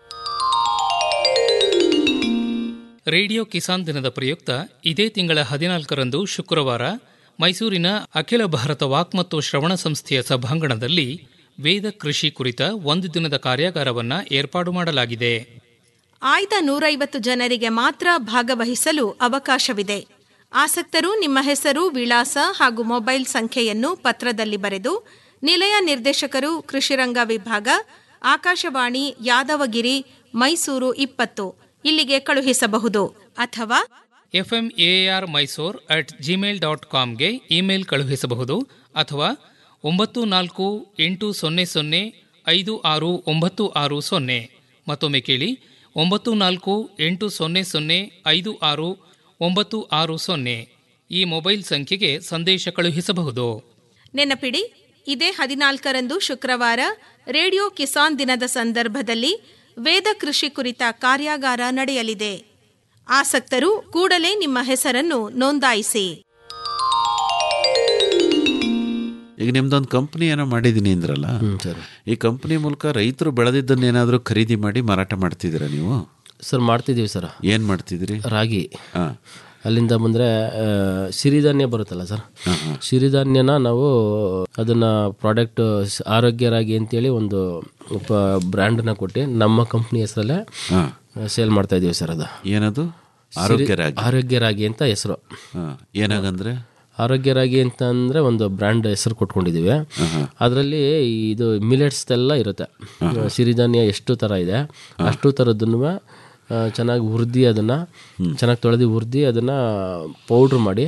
ರೇಡಿಯೋ ಕಿಸಾನ್ ದಿನದ ಪ್ರಯುಕ್ತ ಇದೇ ತಿಂಗಳ ಹದಿನಾಲ್ಕರಂದು ಶುಕ್ರವಾರ ಮೈಸೂರಿನ ಅಖಿಲ ಭಾರತ ವಾಕ್ ಮತ್ತು ಶ್ರವಣ ಸಂಸ್ಥೆಯ ಸಭಾಂಗಣದಲ್ಲಿ ವೇದ ಕೃಷಿ ಕುರಿತ ಒಂದು ದಿನದ ಕಾರ್ಯಾಗಾರವನ್ನು ಏರ್ಪಾಡು ಮಾಡಲಾಗಿದೆ ಆಯ್ದ ನೂರೈವತ್ತು ಜನರಿಗೆ ಮಾತ್ರ ಭಾಗವಹಿಸಲು ಅವಕಾಶವಿದೆ ಆಸಕ್ತರು ನಿಮ್ಮ ಹೆಸರು ವಿಳಾಸ ಹಾಗೂ ಮೊಬೈಲ್ ಸಂಖ್ಯೆಯನ್ನು ಪತ್ರದಲ್ಲಿ ಬರೆದು ನಿಲಯ ನಿರ್ದೇಶಕರು ಕೃಷಿರಂಗ ವಿಭಾಗ ಆಕಾಶವಾಣಿ ಯಾದವಗಿರಿ ಮೈಸೂರು ಇಪ್ಪತ್ತು ಇಲ್ಲಿಗೆ ಕಳುಹಿಸಬಹುದು ಅಥವಾ F M A R Mysore at Gmail dot ಕಾಮ್ಗೆ ಇಮೇಲ್ ಕಳುಹಿಸಬಹುದು ಅಥವಾ ಒಂಬತ್ತು ನಾಲ್ಕು ಎಂಟು ಸೊನ್ನೆ ಸೊನ್ನೆ ಐದು ಆರು ಒಂಬತ್ತು ಆರು ಸೊನ್ನೆ ಮತ್ತೊಮ್ಮೆ ಕೇಳಿ ಒಂಬತ್ತು ನಾಲ್ಕು ಎಂಟು ಸೊನ್ನೆ ಸೊನ್ನೆ ಐದು ಆರು ಒಂಬತ್ತು ಆರು ಸೊನ್ನೆ ಈ ಮೊಬೈಲ್ ಸಂಖ್ಯೆಗೆ ಸಂದೇಶ ಕಳುಹಿಸಬಹುದು ನೆನಪಿಡಿ ಇದೇ ಹದಿನಾಲ್ಕರಂದು ಶುಕ್ರವಾರ ರೇಡಿಯೋ ಕಿಸಾನ್ ದಿನದ ಸಂದರ್ಭದಲ್ಲಿ ವೇದ ಕೃಷಿ ಕುರಿತ ಕಾರ್ಯಾಗಾರ ನಡೆಯಲಿದೆ ಆಸಕ್ತರು ಕೂಡಲೇ ನಿಮ್ಮ ಹೆಸರನ್ನು ನೋಂದಾಯಿಸಿ ಈಗ ನಿಮ್ದೊಂದು ಕಂಪ್ನಿ ಏನೋ ಮಾಡಿದ್ದೀನಿ ಅಂದ್ರಲ್ಲ ಈ ಕಂಪ್ನಿ ಮೂಲಕ ರೈತರು ಬೆಳೆದಿದ್ದನ್ನೇನಾದರೂ ಖರೀದಿ ಮಾಡಿ ಮಾರಾಟ ಮಾಡ್ತಿದ್ದೀರಾ ನೀವು ಸರ್ ಮಾಡ್ತಿದ್ದೀವಿ ಸರ್ ಏನು ಮಾಡ್ತಿದ್ದೀರಿ ರಾಗಿ ಹಾಂ ಅಲ್ಲಿಂದ ಬಂದರೆ ಸಿರಿಧಾನ್ಯ ಬರುತ್ತಲ್ಲ ಸರ್ ಸಿರಿಧಾನ್ಯನ ನಾವು ಅದನ್ನು ಪ್ರಾಡಕ್ಟ್ ಆರೋಗ್ಯ ರಾಗಿ ಅಂತೇಳಿ ಒಂದು ಪ ಬ್ರ್ಯಾಂಡನ್ನ ಕೊಟ್ಟು ನಮ್ಮ ಕಂಪ್ನಿ ಹೆಸರಲ್ಲೇ ಸೇಲ್ ಮಾಡ್ತಾ ಇದೀವಿ ಸರ್ ಅದು ಏನದು ಆರೋಗ್ಯ ರಾಗಿ ಆರೋಗ್ಯ ರಾಗಿ ಅಂತ ಹೆಸರು ಹಾಂ ಏನಾಗಂದ್ರೆ ಆರೋಗ್ಯ ರಾಗಿ ಅಂತ ಅಂದರೆ ಒಂದು ಬ್ರ್ಯಾಂಡ್ ಹೆಸರು ಕೊಟ್ಕೊಂಡಿದ್ದೀವಿ ಅದರಲ್ಲಿ ಇದು ಮಿಲೆಟ್ಸ್ ಎಲ್ಲ ಇರುತ್ತೆ ಸಿರಿಧಾನ್ಯ ಎಷ್ಟು ಥರ ಇದೆ ಅಷ್ಟು ಥರದ್ದನ್ನು ಚೆನ್ನಾಗಿ ಹುರಿದು ಅದನ್ನು ಚೆನ್ನಾಗಿ ತೊಳೆದು ಹುರಿದು ಅದನ್ನು ಪೌಡ್ರ್ ಮಾಡಿ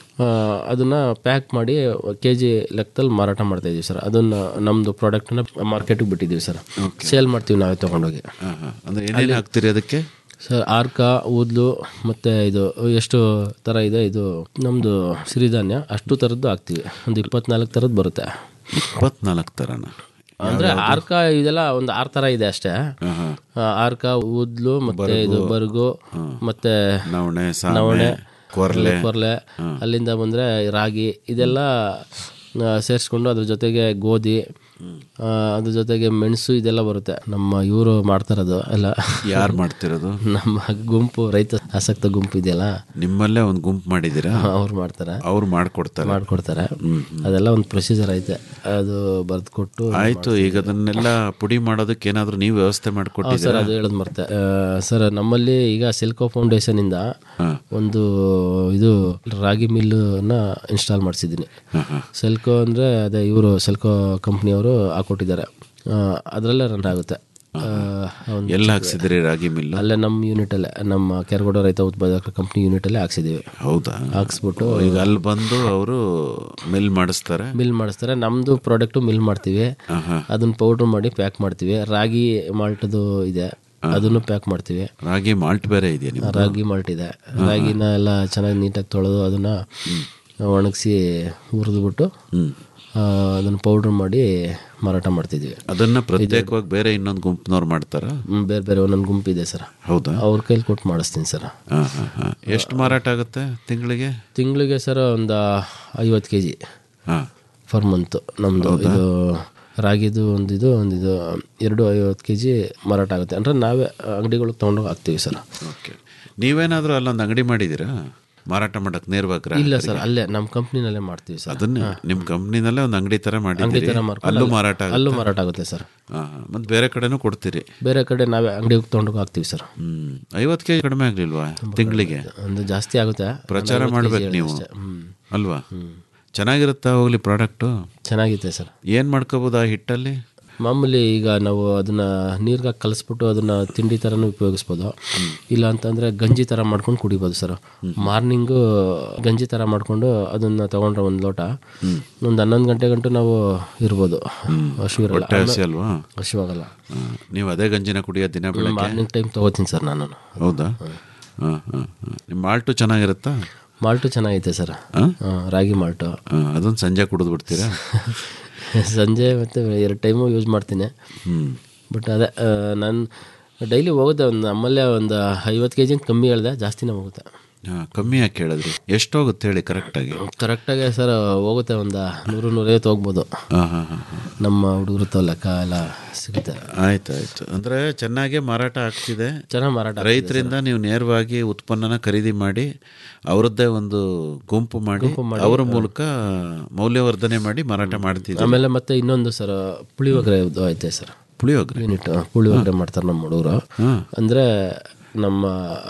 ಅದನ್ನು ಪ್ಯಾಕ್ ಮಾಡಿ ಕೆ ಜಿ ಲೆಕ್ಕದಲ್ಲಿ ಮಾರಾಟ ಮಾಡ್ತಾ ಇದೀವಿ ಸರ್ ಅದನ್ನು ನಮ್ಮದು ಪ್ರಾಡಕ್ಟನ್ನ ಮಾರ್ಕೆಟಿಗೆ ಬಿಟ್ಟಿದ್ದೀವಿ ಸರ್ ಸೇಲ್ ಮಾಡ್ತೀವಿ ನಾವೇ ತೊಗೊಂಡೋಗಿ ಹಾಂ ಹಾಂ ಅಂದರೆ ಏನೇನು ಹಾಕ್ತೀರಿ ಅದಕ್ಕೆ ಸರ್ ಆರ್ಕ ಊದ್ಲು ಮತ್ತು ಇದು ಎಷ್ಟು ಥರ ಇದೆ ಇದು ನಮ್ಮದು ಸಿರಿಧಾನ್ಯ ಅಷ್ಟು ಥರದ್ದು ಹಾಕ್ತೀವಿ ಒಂದು ಇಪ್ಪತ್ನಾಲ್ಕು ಥರದ್ದು ಬರುತ್ತೆ ಇಪ್ಪತ್ನಾಲ್ಕು ಥರನ ಅಂದರೆ ಆರ್ಕ ಇದೆಲ್ಲ ಒಂದು ಆರು ಥರ ಇದೆ ಅಷ್ಟೇ ಆ, ಆರ್ಕ ಊದ್ಲು ಮತ್ತೆ ಇದು ಬರ್ಗು ಮತ್ತೆ ನವಣೆ ನವಣೆ ಸಾಮೆ ಕೊರ್ಲೆ ಕೊರ್ಲೆ ಅಲ್ಲಿಂದ ಬಂದರೆ ರಾಗಿ ಇದೆಲ್ಲ ಸೇರಿಸ್ಕೊಂಡು ಅದ್ರ ಜೊತೆಗೆ ಗೋಧಿ ಆ, ಅದ್ರ ಜೊತೆಗೆ ಮೆಣಸು ಇದೆಲ್ಲ ಬರುತ್ತೆ ನಮ್ಮ ಇವರು ಮಾಡ್ತಾರದು ಎಲ್ಲ ಯಾರು ಮಾಡ್ತಿರೋದು ನಮ್ಮ ಗುಂಪು ರೈತ ಆಸಕ್ತ ಗುಂಪು ಇದೆಯಲ್ಲ ನಿಮ್ಮಲ್ಲೇ ಒಂದು ಗುಂಪು ಮಾಡಿದ್ದೀರಾ ಅವ್ರು ಮಾಡ್ತಾರೆ ಅವ್ರು ಮಾಡ್ಕೊಡ್ತಾರೆ ಮಾಡ್ಕೊಡ್ತಾರೆ ಅದೆಲ್ಲ ಒಂದು ಪ್ರೊಸೀಜರ್ ಐತೆ ಅದು ಬರೆದು ಕೊಟ್ಟು ಆಯ್ತು ಈಗ ಅದನ್ನೆಲ್ಲ ಪುಡಿ ಮಾಡೋದಕ್ಕೆ ಏನಾದರೂ ನೀವು ವ್ಯವಸ್ಥೆ ಸರ್ ಮಾಡಿಕೊಟ್ಟಿದ್ದೀರಾ ಅದು ಹೇಳೋದು ಮರ್ತೆ ಆ, ಸರ್ ನಮ್ಮಲ್ಲಿ ಈಗ ಸಿಲ್ಕೋ ಫೌಂಡೇಶನ್ ಇಂದ ಒಂದು ಇದು ರಾಗಿ ಮಿಲ್ಲನ್ನ ಇನ್ಸ್ಟಾಲ್ ಮಾಡಿಸಿದ್ದೀನಿ ಸೆಲ್ಕೋ ಅಂದರೆ ಅದೇ ಇವರು ಸೆಲ್ಕೋ ಕಂಪ್ನಿಯವರು ಹಾಕೊಟ್ಟಿದ್ದಾರೆ ಅದರಲ್ಲೇ ರನ್ ಆಗುತ್ತೆ ಆ, ಒಂದು ಎಲ್ಲ ಹಾಕ್ಸಿದ್ರಿ ರಾಗಿ ಮಿಲ್ ಅಲ್ಲೇ ನಮ್ಮ ಯೂನಿಟಲ್ಲೇ ನಮ್ಮ ಕೆರಗೋಡ ರೈತ ಉತ್ಪಾದಕ ಕಂಪ್ನಿ ಯೂನಿಟಲ್ಲೇ ಹಾಕ್ಸಿದ್ದೀವಿ ಹೌದಾ ಹಾಕ್ಸ್ಬಿಟ್ಟು ಈಗ ಅಲ್ಲಿ ಬಂದು ಅವರು ಮಿಲ್ ಮಾಡಿಸ್ತಾರೆ ಮಿಲ್ ಮಾಡಿಸ್ತಾರೆ ನಮ್ಮದು ಪ್ರಾಡಕ್ಟು ಮಿಲ್ ಮಾಡ್ತೀವಿ ಅದನ್ನ ಪೌಡ್ರ್ ಮಾಡಿ ಪ್ಯಾಕ್ ಮಾಡ್ತೀವಿ ರಾಗಿ ಮಾಲ್ಟ್ದು ಇದೆ ಅದನ್ನು ಪ್ಯಾಕ್ ಮಾಡ್ತೀವಿ ರಾಗಿ ಮಾಲ್ಟ್ ಬೇರೆ ಇದೆಯಾ ನಿಮ್ದು ರಾಗಿ ಮಾಲ್ಟ್ ಇದೆ ರಾಗಿನ ಎಲ್ಲ ಚೆನ್ನಾಗಿ ನೀಟಾಗಿ ತೊಳೆದು ಅದನ್ನು ಒಣಗಿಸಿ ಹುರಿದ್ಬಿಟ್ಟು ಅದನ್ನು ಪೌಡ್ರ್ ಮಾಡಿ ಮಾರಾಟ ಮಾಡ್ತಿದ್ವಿ ಅದನ್ನ ಪ್ರತ್ಯೇಕವಾಗಿ ಬೇರೆ ಇನ್ನೊಂದು ಗುಂಪಿನವ್ರು ಮಾಡ್ತಾರಾ ಹ್ಮ್, ಬೇರೆ ಬೇರೆ ಒಂದೊಂದು ಗುಂಪಿದೆ ಸರ್ ಹೌದಾ ಅವ್ರ ಕೈಲಿ ಕೊಟ್ಟು ಮಾಡಿಸ್ತೀನಿ ಸರ್ ಹಾಂ ಹಾಂ ಹಾಂ ಎಷ್ಟು ಮಾರಾಟ ಆಗುತ್ತೆ ತಿಂಗಳಿಗೆ ತಿಂಗಳಿಗೆ ಸರ್ ಒಂದು ಐವತ್ತು ಕೆ ಜಿ ಹಾಂ ಫರ್ ಮಂತು ನಮ್ಮದು ಇದು ರಾಗಿದು ಒಂದು ಇದು ಒಂದು ಇದು ಎರಡು ಐವತ್ತು ಕೆ ಜಿ ಮಾರಾಟ ಆಗುತ್ತೆ ಅಂದರೆ ನಾವೇ ಅಂಗಡಿಗಳಿಗೆ ತೊಗೊಂಡೋಗಿ ಹಾಕ್ತೀವಿ ಸರ್ ಓಕೆ ನೀವೇನಾದರೂ ಅಲ್ಲೊಂದು ಅಂಗಡಿ ಮಾಡಿದ್ದೀರಾ ಮಾರಾಟ ಮಾಡಕ್ಕೆ ನೇರವಾಗಿ ಗ್ರಾಹಕರಿಗೆ? ಇಲ್ಲ ಸರ್ ಅಲ್ಲೇ ನಮ್ಮ ಕಂಪ್ನಿನಲ್ಲೇ ಮಾಡ್ತೀವಿ ಸರ್ ಅದನ್ನ ನಿಮ್ಮ ಕಂಪ್ನಿನಲ್ಲೇ ಒಂದು ಅಂಗಡಿ ಥರ ಅಂಗಡಿ ಮಾಡಿದ್ದೀರಿ ಥರ ಮಾಡ್ಕೊಂಡು ಅಲ್ಲೂ ಅಲ್ಲೇ- ಮಾರಾಟ ಅಲ್ಲೂ ಆಗುತ್ತೆ ಮಾರಾಟ ಆಗುತ್ತೆ ಸರ್ ಹಾಂ ಮತ್ತು ಬೇರೆ ಕಡೆನೂ ಕೊಡ್ತೀರಿ ಬೇರೆ ಕಡೆ ನಾವೇ ಅಂಗಡಿಗೆ ತೊಗೊಂಡೋಗಿ ಹಾಕ್ತೀವಿ ಸರ್ ಹ್ಮ್ ಐವತ್ತು ಕೆ ಜಿ ಕಡಿಮೆ ಆಗಲಿಲ್ವಾ ತಿಂಗಳಿಗೆ ಒಂದು ಜಾಸ್ತಿ ಆಗುತ್ತೆ ಪ್ರಚಾರ ಒಂದು ಐವತ್ತು ಮಾಡ್ಬೇಕು kg ನೀವು ಅಷ್ಟೇ. ಹ್ಮ್. ಅಲ್ವಾ ಚೆನ್ನಾಗಿರುತ್ತಾ ಹೋಗ್ಲಿ ಪ್ರಾಡಕ್ಟು ಚೆನ್ನಾಗಿದೆ ಸರ್ ಏನು ಮಾಡ್ಕೋಬೋದು ಆ ಹಿಟ್ಟಲ್ಲಿ ಮಾಮೂಲಿ ಈಗ ನಾವು ಅದನ್ನ ನೀರ್ಗೆ ಕಲಿಸ್ಬಿಟ್ಟು ಅದನ್ನ ತಿಂಡಿ ಥರನೂ ಉಪಯೋಗಿಸ್ಬೋದು ಇಲ್ಲ ಅಂತಂದ್ರೆ ಗಂಜಿ ಥರ ಮಾಡ್ಕೊಂಡು ಕುಡಿಬೋದು ಸರ್ ಮಾರ್ನಿಂಗು ಗಂಜಿ ಥರ ಮಾಡ್ಕೊಂಡು ಅದನ್ನ ತಗೊಂಡ್ರೆ ಒಂದು ಲೋಟ ಒಂದು ಹನ್ನೊಂದು ಗಂಟೆ ಗಂಟು ನಾವು ಇರ್ಬೋದು ಹಸಿವಿರಲ್ಲ ಹೊಟ್ಟೆ ಹಸಿ ಅಲ್ವಾ ಹಸಿವಾಗಲ್ಲ ಹ್ಮ್. ನೀವು ಅದೇ ಗಂಜಿನ ಕುಡಿಯೋ ದಿನ ಬೆಳಗ್ಗೆ ಮಾರ್ನಿಂಗ್ ಟೈಮ್ ತೊಗೋತೀನಿ ಸರ್ ನಾನು ಹೌದಾ ಹಾಂ ಹಾಂ ಹಾಂ ನಿಮ್ಮ ಮಾಲ್ಟು ಚೆನ್ನಾಗಿರುತ್ತಾ ಮಾಲ್ಟು ಚೆನ್ನಾಗೈತೆ ಸರ್ ಹಾಂ ರಾಗಿ ಮಾಲ್ಟು ಹಾಂ ಅದನ್ನು ಸಂಜೆ ಕುಡಿದು ಬಿಡ್ತೀರಾ ಸಂಜೆ ಮತ್ತು ಎರಡು ಟೈಮು ಯೂಸ್ ಮಾಡ್ತೀನಿ ಹ್ಞೂ ಬಟ್ ಅದೇ ನಾನು ಡೈಲಿ ಹೋಗುತ್ತೆ ಒಂದು ನಮ್ಮಲ್ಲೇ ಒಂದು ಐವತ್ತು ಕೆ ಜಿಂತ ಕಮ್ಮಿ ಹೇಳಿದೆ ಜಾಸ್ತಿನೇ ಹೋಗುತ್ತೆ ಹಾಂ ಕಮ್ಮಿ ಯಾಕೆ ಹೇಳಿದ್ರಿ ಎಷ್ಟು ಹೋಗುತ್ತೆ ಹೇಳಿ ಕರೆಕ್ಟಾಗಿ ಕರೆಕ್ಟಾಗಿ ಸರ್ ಹೋಗುತ್ತೆ ಒಂದು ನೂರು ನೂರೈವತ್ತು ಹೋಗ್ಬೋದು ಹಾಂ ಹಾಂ ಹಾಂ ಹಾಂ ನಮ್ಮ ಹುಡುಗರು ಲೆಕ್ಕ ಎಲ್ಲ ಸಿಗುತ್ತೆ ಆಯ್ತು ಆಯ್ತು ಅಂದರೆ ಚೆನ್ನಾಗೇ ಮಾರಾಟ ಆಗ್ತಿದೆ ಚೆನ್ನಾಗಿ ಮಾರಾಟ ಆಗ್ತಿದೆ ರೈತರಿಂದ ನೀವು ನೇರವಾಗಿ ಉತ್ಪನ್ನನ ಖರೀದಿ ಮಾಡಿ ಅವರದ್ದೇ ಒಂದು ಗುಂಪು ಮಾಡಿ ಅವರ ಮೂಲಕ ಮೌಲ್ಯವರ್ಧನೆ ಮಾಡಿ ಮಾರಾಟ ಮಾಡ್ತಿದ್ದೀವಿ ಆಮೇಲೆ ಮತ್ತೆ ಇನ್ನೊಂದು ಸರ್ ಪುಳಿಯೋಗರೆ ಇದು ಐತೆ ಸರ್ ಪುಳಿಯೋಗರೆ ಯೂನಿಟ್ ಪುಳಿಯೋಗರೆ ಮಾಡ್ತಾರೆ ನಮ್ಮ ಹುಡುಗರು ಅಂದರೆ ನಮ್ಮ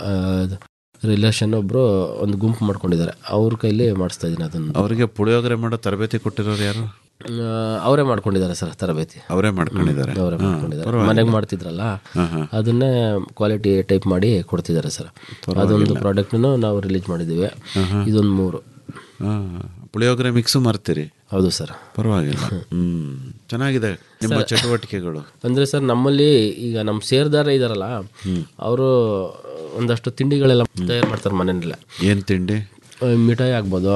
ರಿಲೇಷನ್ ಒಬ್ಬರು ಒಂದು ಗುಂಪು ಮಾಡ್ಕೊಂಡಿದ್ದಾರೆ ಅವ್ರ ಕೈಲಿ ಮಾಡಿಸ್ತಾ ಇದ್ದೀನಿ ಅದನ್ನು ಅವರಿಗೆ ಪುಳಿಯೋಗರೆ ಮಾಡೋ ತರಬೇತಿ ಕೊಟ್ಟಿರೋರು ಯಾರು ಅವರೇ ಮಾಡ್ಕೊಂಡಿದ್ದಾರೆ ಸರ್ ತರಬೇತಿ ಅವರೇ ಮಾಡ್ಕೊಂಡಿದ್ದಾರೆ ಅವರೇ ಮಾಡ್ಕೊಂಡಿದ್ದಾರೆ ಮನೆಗೆ ಮಾಡ್ತಿದ್ರಲ್ಲ ಅದನ್ನೇ ಕ್ವಾಲಿಟಿ ಟೈಪ್ ಮಾಡಿ ಕೊಡ್ತಿದ್ದಾರೆ ಸರ್ ಅದೊಂದು ಪ್ರಾಡಕ್ಟ್ನು ನಾವು ರಿಲೀಸ್ ಮಾಡಿದ್ದೀವಿ ಇದೊಂದು ಮೂರು ಹಾ, ಪುಳಿಯೋಗರೆ ಮಿಕ್ಸು ಮಾರ್ತೀರಿ ಹೌದು ಸರ್ ಪರವಾಗಿಲ್ಲ ಹ್ಮ್ ಚೆನ್ನಾಗಿದೆ ನಿಮ್ಮ ಚಟುವಟಿಕೆಗಳು ಅಂದರೆ ಸರ್ ನಮ್ಮಲ್ಲಿ ಈಗ ನಮ್ಮ ಸೇರ್ದಾರ ಇದಾರಲ್ಲ ಅವರು ಒಂದಷ್ಟು ತಿಂಡಿಗಳೆಲ್ಲ ತಯಾರು ಮಾಡ್ತಾರೆ ಮನೆಯಲ್ಲೇ ಏನ್ ತಿಂಡಿ ಆ, ಮಿಠಾಯಿ ಆಗ್ಬೋದು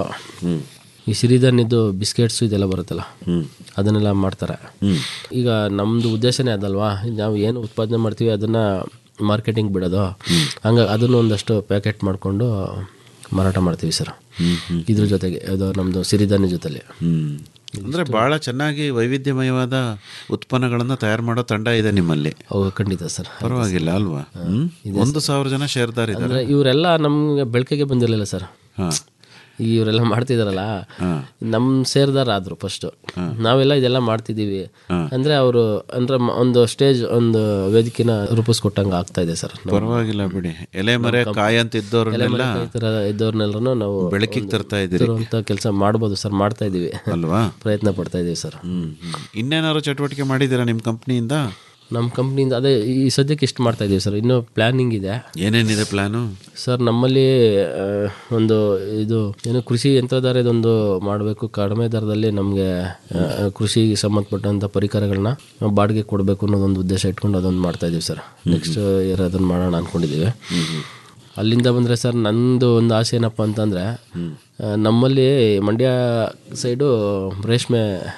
ಈ ಸಿರಿಧಾನ್ಯದ್ದು ಬಿಸ್ಕೆಟ್ಸು ಇದೆಲ್ಲ ಬರುತ್ತಲ್ಲ ಅದನ್ನೆಲ್ಲ ಮಾಡ್ತಾರೆ ಈಗ ನಮ್ಮದು ಉದ್ದೇಶನೇ ಅದಲ್ವಾ ನಾವು ಏನು ಉತ್ಪಾದನೆ ಮಾಡ್ತೀವಿ ಅದನ್ನು ಮಾರ್ಕೆಟಿಂಗ್ ಬಿಡೋದು ಹಂಗಾಗಿ ಅದನ್ನು ಒಂದಷ್ಟು ಪ್ಯಾಕೆಟ್ ಮಾಡಿಕೊಂಡು ಮಾರಾಟ ಮಾಡ್ತೀವಿ ಸರ್ ಇದ್ರ ಜೊತೆಗೆ ಅದು ನಮ್ಮದು ಸಿರಿಧಾನ್ಯ ಜೊತೆಲಿ ಹ್ಮ್ ಅಂದ್ರೆ ಬಹಳ ಚೆನ್ನಾಗಿ ವೈವಿಧ್ಯಮಯವಾದ ಉತ್ಪನ್ನಗಳನ್ನ ತಯಾರು ಮಾಡೋ ತಂಡ ಇದೆ ನಿಮ್ಮಲ್ಲಿ ಅವು ಖಂಡಿತ ಸರ್ ಪರವಾಗಿಲ್ಲ ಅಲ್ವಾ ಹ್ಮ್ ಒಂದು ಸಾವಿರ ಜನ ಶೇರ್ದಾರ್ ಇದ್ದಾರೆ ಅಂದರೆ ಇವರೆಲ್ಲ ನಮ್ಗೆ ಬೆಳಕಿಗೆ ಬಂದಿರಲಿಲ್ಲ ಸರ್ ಹಾ ಇವರೆಲ್ಲ ಮಾಡ್ತಿದಾರಲ್ಲ ನಮ್ಮ ಸೇರ್ದಾರ ಆದ್ರು ಫಸ್ಟ್ ನಾವೆಲ್ಲ ಇದೆಲ್ಲ ಮಾಡ್ತಿದ್ದೀವಿ ಅಂದ್ರೆ ಅವರು ಅಂದ್ರೆ ಮ- ಒಂದು ಸ್ಟೇಜ್ ಒಂದು ವೇದಿಕೆನ ರೂಪಿಸ್ಕೊಟ್ಟಂಗೆ ಆಗ್ತಾ ಇದೆ ಸರ್ ಪರವಾಗಿಲ್ಲ ಬಿಡಿ ಎಲೆ ಮರೆ ಕಾಯಿ ಅಂತ ಇದ್ದವ್ರನ್ನೆಲ್ಲ ಇದ್ದವ್ರನ್ನೆಲ್ಲರೂ ನಾವು ಬೆಳಕಿಗೆ ತರ್ತಾ ಇದ್ದೀರಿ ಅಂತ ಕೆಲಸ ಮಾಡ್ಬೋದು ಸರ್ ಮಾಡ್ತಾ ಇದೀವಿ ಅಲ್ವಾ ಪ್ರಯತ್ನ ಪಡ್ತಾ ಇದೀವಿ ಸರ್ ಹ್ಮ್ ಹ್ಮ್. ಇನ್ನೇನಾದ್ರು ಚಟುವಟಿಕೆ ಮಾಡಿದ್ದೀರಾ ನಿಮ್ಮ ಕಂಪ್ನಿಯಿಂದ ನಮ್ಮ ಕಂಪ್ನಿಯಿಂದ ಅದೇ ಈ ಸದ್ಯಕ್ಕೆ ಇಷ್ಟು ಮಾಡ್ತಾ ಇದೀವಿ ಸರ್ ಇನ್ನೂ ಪ್ಲಾನಿಂಗ್ ಇದೆ ಏನೇನಿದೆ ಪ್ಲಾನು ಸರ್ ನಮ್ಮಲ್ಲಿ ಆ, ಒಂದು ಇದು ಏನು ಕೃಷಿ ಯಂತ್ರಧಾರೆದೊಂದು ಮಾಡಬೇಕು ಕಡಿಮೆ ದರದಲ್ಲಿ ನಮಗೆ ಕೃಷಿಗೆ ಸಂಬಂಧಪಟ್ಟಂಥ ಪರಿಕರಗಳನ್ನ ಬಾಡಿಗೆ ಕೊಡಬೇಕು ಅನ್ನೋದೊಂದು ಉದ್ದೇಶ ಇಟ್ಕೊಂಡು ಅದೊಂದು ಮಾಡ್ತಾ ಇದೀವಿ ಸರ್ ನೆಕ್ಸ್ಟ್ ಇಯರ್ ಅದನ್ನು ಮಾಡೋಣ ಅಂದ್ಕೊಂಡಿದ್ದೀವಿ ಅಲ್ಲಿಂದ ಬಂದರೆ ಸರ್ ನಂದು ಒಂದು ಆಸೆ ಏನಪ್ಪ ಅಂತಂದರೆ ನಮ್ಮಲ್ಲಿ ಮಂಡ್ಯ ಸೈಡು ರೇಷ್ಮೆ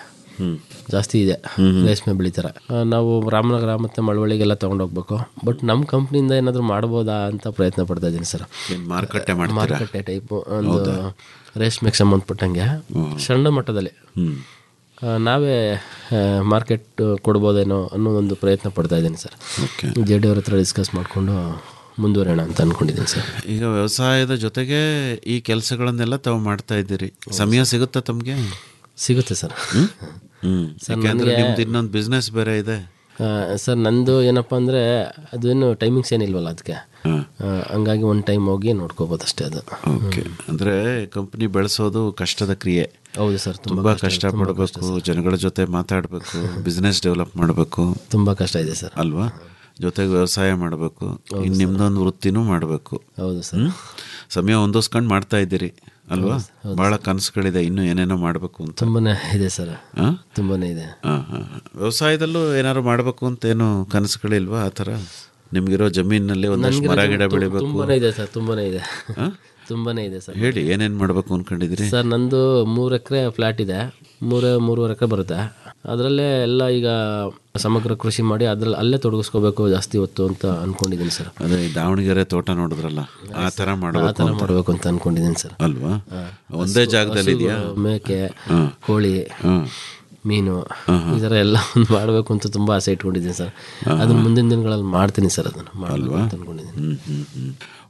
ಜಾಸ್ತಿ ಇದೆ ರೇಷ್ಮೆ ಬೆಳಿತಾರೆ ಆ, ನಾವು ರಾಮನಗರ ಮತ್ತು ಮಳವಳ್ಳಿಗೆಲ್ಲ ತೊಗೊಂಡೋಗ್ಬೇಕು ಬಟ್ ನಮ್ಮ ಕಂಪ್ನಿಯಿಂದ ಏನಾದರೂ ಮಾಡ್ಬೋದಾ ಅಂತ ಪ್ರಯತ್ನ ಪಡ್ತಾ ಇದ್ದೀನಿ ಸರ್ ಏನ್ ಮಾರುಕಟ್ಟೆ ಮಾಡ್ತೀರಾ ಮಾರುಕಟ್ಟೆ ಟೈಪು ಒಂದು ರೇಷ್ಮೆಗೆ ಸಂಬಂಧಪಟ್ಟಂಗೆ ಸಣ್ಣ ಮಟ್ಟದಲ್ಲಿ ಹ್ಮ್ ಆ, ನಾವೇ ಮಾರ್ಕೆಟ್ ಕೊಡ್ಬೋದೇನೋ ಅನ್ನೋ ಒಂದು ಪ್ರಯತ್ನ ಪಡ್ತಾ ಇದ್ದೀನಿ ಸರ್ ಓಕೆ ಜೆ ಡಿ ಅವ್ರ ಹತ್ರ ಡಿಸ್ಕಸ್ ಮಾಡಿಕೊಂಡು ಮುಂದುವರೋಣ ಅಂತ ಅಂದ್ಕೊಂಡಿದ್ದೀನಿ ಸರ್ ಈಗ ವ್ಯವಸಾಯದ ಜೊತೆಗೆ ಈ ಕೆಲಸಗಳನ್ನೆಲ್ಲ ತಾವು ಮಾಡ್ತಾ ಇದ್ದೀರಿ ಸಮಯ ಸಿಗುತ್ತಾ ತಮಗೆ ಸಿಗುತ್ತೆ ಸರ್ ಹ್ಮ್ ಯಾಕೆಂದ್ರೆ ನಿಮ್ದು ಇನ್ನೊಂದು ಬಿಸ್ನೆಸ್ ಬೇರೆ ಇದೆ ಆ, ಸರ್ ನಂದು ಏನಪ್ಪ ಅಂದರೆ ಅದೇನು ಟೈಮಿಂಗ್ಸ್ ಏನಿಲ್ವಲ್ಲ ಅದಕ್ಕೆ ಹ್ಮ್. ಹಂಗಾಗಿ ಒಂದು ಟೈಮ್ ಹೋಗಿ ನೋಡ್ಕೋಬೋದು ಅಷ್ಟೇ ಅದು ಓಕೆ ಅಂದ್ರೆ ಕಂಪನಿ ಬೆಳೆಸೋದು ಕಷ್ಟದ ಕ್ರಿಯೆ ಹೌದು ಸರ್ ತುಂಬ ತುಂಬಾ ಕಷ್ಟ ಪಡಬೇಕು ಜನಗಳ ಜೊತೆ ಮಾತಾಡಬೇಕು ಬಿಸ್ನೆಸ್ ಡೆವಲಪ್ ಮಾಡಬೇಕು ತುಂಬ ಕಷ್ಟ ಇದೆ ಸರ್ ಅಲ್ವಾ ಜೊತೆಗೆ ವ್ಯವಸಾಯ ಮಾಡಬೇಕು ಇನ್ನು ನಿಮ್ದೊಂದು ವೃತ್ತಿನೂ ಮಾಡಬೇಕು ಹೌದು ಸರ್ ಸಮಯ ಹೊಂದಿಸ್ಕೊಂಡು ಮಾಡ್ತಾ ಇದ್ದೀರಿ ಅಲ್ವಾ ಬಹಳ ಕನಸುಗಳಿದೆ ಇನ್ನೂ ಏನೇನೋ ಮಾಡಬೇಕು ಅಂತ ತುಂಬಾನೇ ಇದೆ ಸರ್ ಆ? ತುಂಬಾನೇ ಇದೆ ಆ, ಆ. ವ್ಯವಸಾಯದಲ್ಲೂ ಏನಾದ್ರು ಮಾಡಬೇಕು ಅಂತ ಏನು ಕನಸುಗಳಿಲ್ವಾ ಆ ಥರ ನಿಮ್ಗಿರೋ ಜಮೀನಲ್ಲಿ ಒಂದಷ್ಟು ಮರ ಗಿಡ ಬೆಳಿಬೇಕು ತುಂಬಾನೇ ಇದೆ ಸರ್ ತುಂಬಾನೇ ಇದೆ ಆ? ತುಂಬಾನೇ ಇದೆ ಸರ್ ಹೇಳಿ ಏನೇನು ಮಾಡಬೇಕು ಅನ್ಕೊಂಡಿದ್ದೀರಿ ಸರ್ ನಂದು ಮೂರು ಎಕರೆ ಫ್ಲಾಟ್ ಇದೆ ಮೂರು ಮೂರುವರೆ ಎಕರೆ ಬರುತ್ತೆ ಅದರಲ್ಲೇ ಎಲ್ಲ ಈಗ ಸಮಗ್ರ ಕೃಷಿ ಮಾಡಿ ಅದ್ರಲ್ಲಿ ಅಲ್ಲೇ ತೊಡಗಿಸ್ಕೋಬೇಕು ಜಾಸ್ತಿ ಹೊತ್ತು ಅಂತ ಅನ್ಕೊಂಡಿದ್ದೀನಿ ಸರ್ ಅದೇ ಈ ದಾವಣಗೆರೆ ತೋಟ ನೋಡಿದ್ರಲ್ಲ ಆ ಥರ ಆ ಮಾಡಬೇಕು ಥರ ಮಾಡಬೇಕು ಅಂತ ಅನ್ಕೊಂಡಿದ್ದೀನಿ ಸರ್ ಅಲ್ವಾ ಒಂದೇ ಜಾಗದಲ್ಲಿ ಇದೆಯಾ ಮೇಕೆ ಕೋಳಿ ಹಾಂ ಮೀನು ಈ ಥರ ಎಲ್ಲ ಒಂದು ಮಾಡಬೇಕು ಅಂತ ತುಂಬ ಆಸೆ ಇಟ್ಕೊಂಡಿದ್ದೀನಿ ಸರ್ ಅದನ್ನ ಮುಂದಿನ ದಿನಗಳಲ್ಲಿ ಮಾಡ್ತೀನಿ ಸರ್ ಅದನ್ನು ಮಾಡಲ್ವಾ ಅಂತ ಅನ್ಕೊಂಡಿದ್ದೀನಿ ಹ್ಮ್ ಹ್ಮ್ ಹ್ಮ್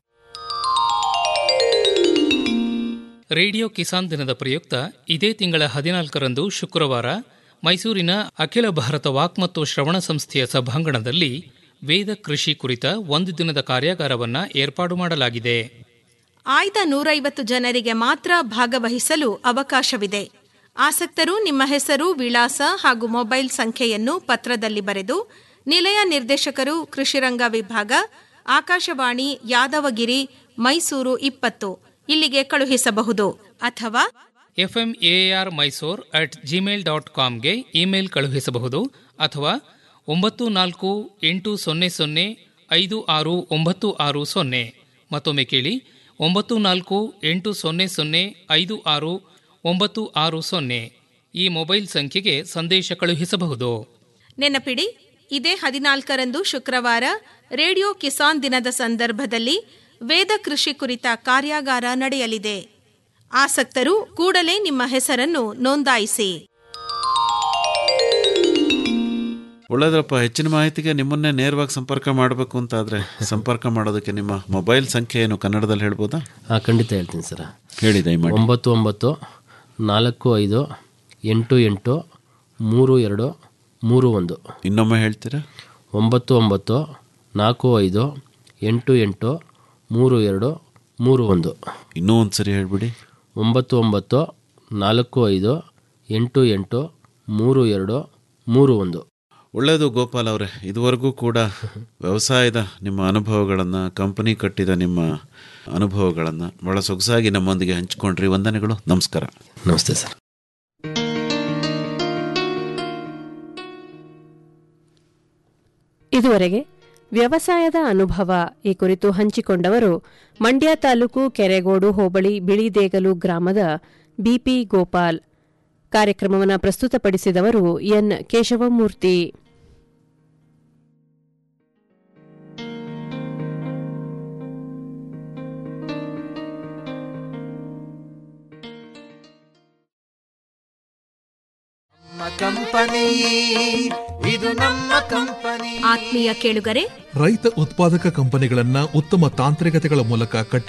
ರೇಡಿಯೋ ಕಿಸಾನ್ ದಿನದ ಪ್ರಯುಕ್ತ ಇದೇ ತಿಂಗಳ ಹದಿನಾಲ್ಕರಂದು ಶುಕ್ರವಾರ ಮೈಸೂರಿನ ಅಖಿಲ ಭಾರತ ವಾಕ್ ಮತ್ತು ಶ್ರವಣ ಸಂಸ್ಥೆಯ ಸಭಾಂಗಣದಲ್ಲಿ ವೇದ ಕೃಷಿ ಕುರಿತ ಒಂದು ದಿನದ ಕಾರ್ಯಾಗಾರವನ್ನು ಏರ್ಪಾಡು ಮಾಡಲಾಗಿದೆ ಆಯ್ದ ನೂರೈವತ್ತು ಜನರಿಗೆ ಮಾತ್ರ ಭಾಗವಹಿಸಲು ಅವಕಾಶವಿದೆ ಆಸಕ್ತರು ನಿಮ್ಮ ಹೆಸರು ವಿಳಾಸ ಹಾಗೂ ಮೊಬೈಲ್ ಸಂಖ್ಯೆಯನ್ನು ಪತ್ರದಲ್ಲಿ ಬರೆದು ನಿಲಯ ನಿರ್ದೇಶಕರು ಕೃಷಿರಂಗ ವಿಭಾಗ ಆಕಾಶವಾಣಿ ಯಾದವಗಿರಿ ಮೈಸೂರು ಇಪ್ಪತ್ತು ಇಲ್ಲಿಗೆ ಕಳುಹಿಸಬಹುದು ಅಥವಾ FM AR Mysore at Gmail dot ಕಾಮ್ಗೆ ಇಮೇಲ್ ಕಳುಹಿಸಬಹುದು ಅಥವಾ ಒಂಬತ್ತು ನಾಲ್ಕು ಎಂಟು ಸೊನ್ನೆ ಸೊನ್ನೆ ಐದು ಆರು ಒಂಬತ್ತು ಆರು ಸೊನ್ನೆ ಮತ್ತೊಮ್ಮೆ ಕೇಳಿ ಒಂಬತ್ತು ನಾಲ್ಕು ಎಂಟು ಸೊನ್ನೆ ಸೊನ್ನೆ ಐದು ಆರು ಒಂಬತ್ತು ಆರು ಸೊನ್ನೆ ಈ ಮೊಬೈಲ್ ಸಂಖ್ಯೆಗೆ ಸಂದೇಶ ಕಳುಹಿಸಬಹುದು ನೆನಪಿಡಿ ಇದೇ ಹದಿನಾಲ್ಕರಂದು ಶುಕ್ರವಾರ ರೇಡಿಯೋ ಕಿಸಾನ್ ದಿನದ ಸಂದರ್ಭದಲ್ಲಿ ವೇದ ಕೃಷಿ ಕುರಿತ ಕಾರ್ಯಾಗಾರ ನಡೆಯಲಿದೆ ಆಸಕ್ತರು ಕೂಡಲೇ ನಿಮ್ಮ ಹೆಸರನ್ನು ನೋಂದಾಯಿಸಿ ಒಳ್ಳೇದ್ರಪ್ಪ ಹೆಚ್ಚಿನ ಮಾಹಿತಿಗೆ ನಿಮ್ಮನ್ನೇ ನೇರವಾಗಿ ಸಂಪರ್ಕ ಮಾಡಬೇಕು ಅಂತಾದ್ರೆ ಸಂಪರ್ಕ ಮಾಡೋದಕ್ಕೆ ನಿಮ್ಮ ಮೊಬೈಲ್ ಸಂಖ್ಯೆ ಏನು ಕನ್ನಡದಲ್ಲಿ ಹೇಳ್ಬೋದಾ ಹಾಂ ಖಂಡಿತ ಹೇಳ್ತೀನಿ ಸರ್ ಹೇಳಿ ದಯಮಾಡಿ ಒಂಬತ್ತು ಒಂಬತ್ತು ನಾಲ್ಕು ಐದು ಎಂಟು ಎಂಟು ಮೂರು ಎರಡು ಮೂರು ಒಂದು ಇನ್ನೊಮ್ಮೆ ಹೇಳ್ತೀರಾ ಒಂಬತ್ತು ಒಂಬತ್ತು ನಾಲ್ಕು ಐದು ಎಂಟು ಎಂಟು ಮೂರು ಎರಡು ಮೂರು ಒಂದು ಇನ್ನೂ ಒಂದು ಸರಿ ಹೇಳ್ಬಿಡಿ ಒಂಬತ್ತು ಒಂಬತ್ತು ನಾಲ್ಕು ಐದು ಎಂಟು ಎಂಟು ಮೂರು ಎರಡು ಮೂರು ಒಂದು ಒಳ್ಳೆಯದು ಗೋಪಾಲ್ ಅವರೇ ಇದುವರೆಗೂ ಕೂಡ ವ್ಯವಸಾಯದ ನಿಮ್ಮ ಅನುಭವಗಳನ್ನು ಕಂಪನಿ ಕಟ್ಟಿದ ನಿಮ್ಮ ಅನುಭವಗಳನ್ನು ಬಹಳ ಸೊಗಸಾಗಿ ನಮ್ಮೊಂದಿಗೆ ಹಂಚಿಕೊಂಡ್ರಿ ವಂದನೆಗಳು ನಮಸ್ಕಾರ ನಮಸ್ತೆ ಸರ್ ಇದುವರೆಗೆ ವ್ಯವಸಾಯದ ಅನುಭವ ಈ ಕುರಿತು ಹಂಚಿಕೊಂಡವರು ಮಂಡ್ಯ ತಾಲೂಕು ಕೆರೆಗೋಡು ಹೋಬಳಿ ಬಿಳಿದೇಗಲು ಗ್ರಾಮದ ಬಿಪಿ ಗೋಪಾಲ್ ಕಾರ್ಯಕ್ರಮವನ್ನು ಪ್ರಸ್ತುತಪಡಿಸಿದವರು ಎನ್ ಕೇಶವಮೂರ್ತಿ ಕಂಪನಿ ಇದು ನಮ್ಮ ಕಂಪನಿ ಆತ್ಮೀಯ ಕೇಳುಗರೆ ರೈತ ಉತ್ಪಾದಕ ಕಂಪನಿಗಳನ್ನ ಉತ್ತಮ ತಾಂತ್ರಿಕತೆಗಳ ಮೂಲಕ ಕಟ್ಟ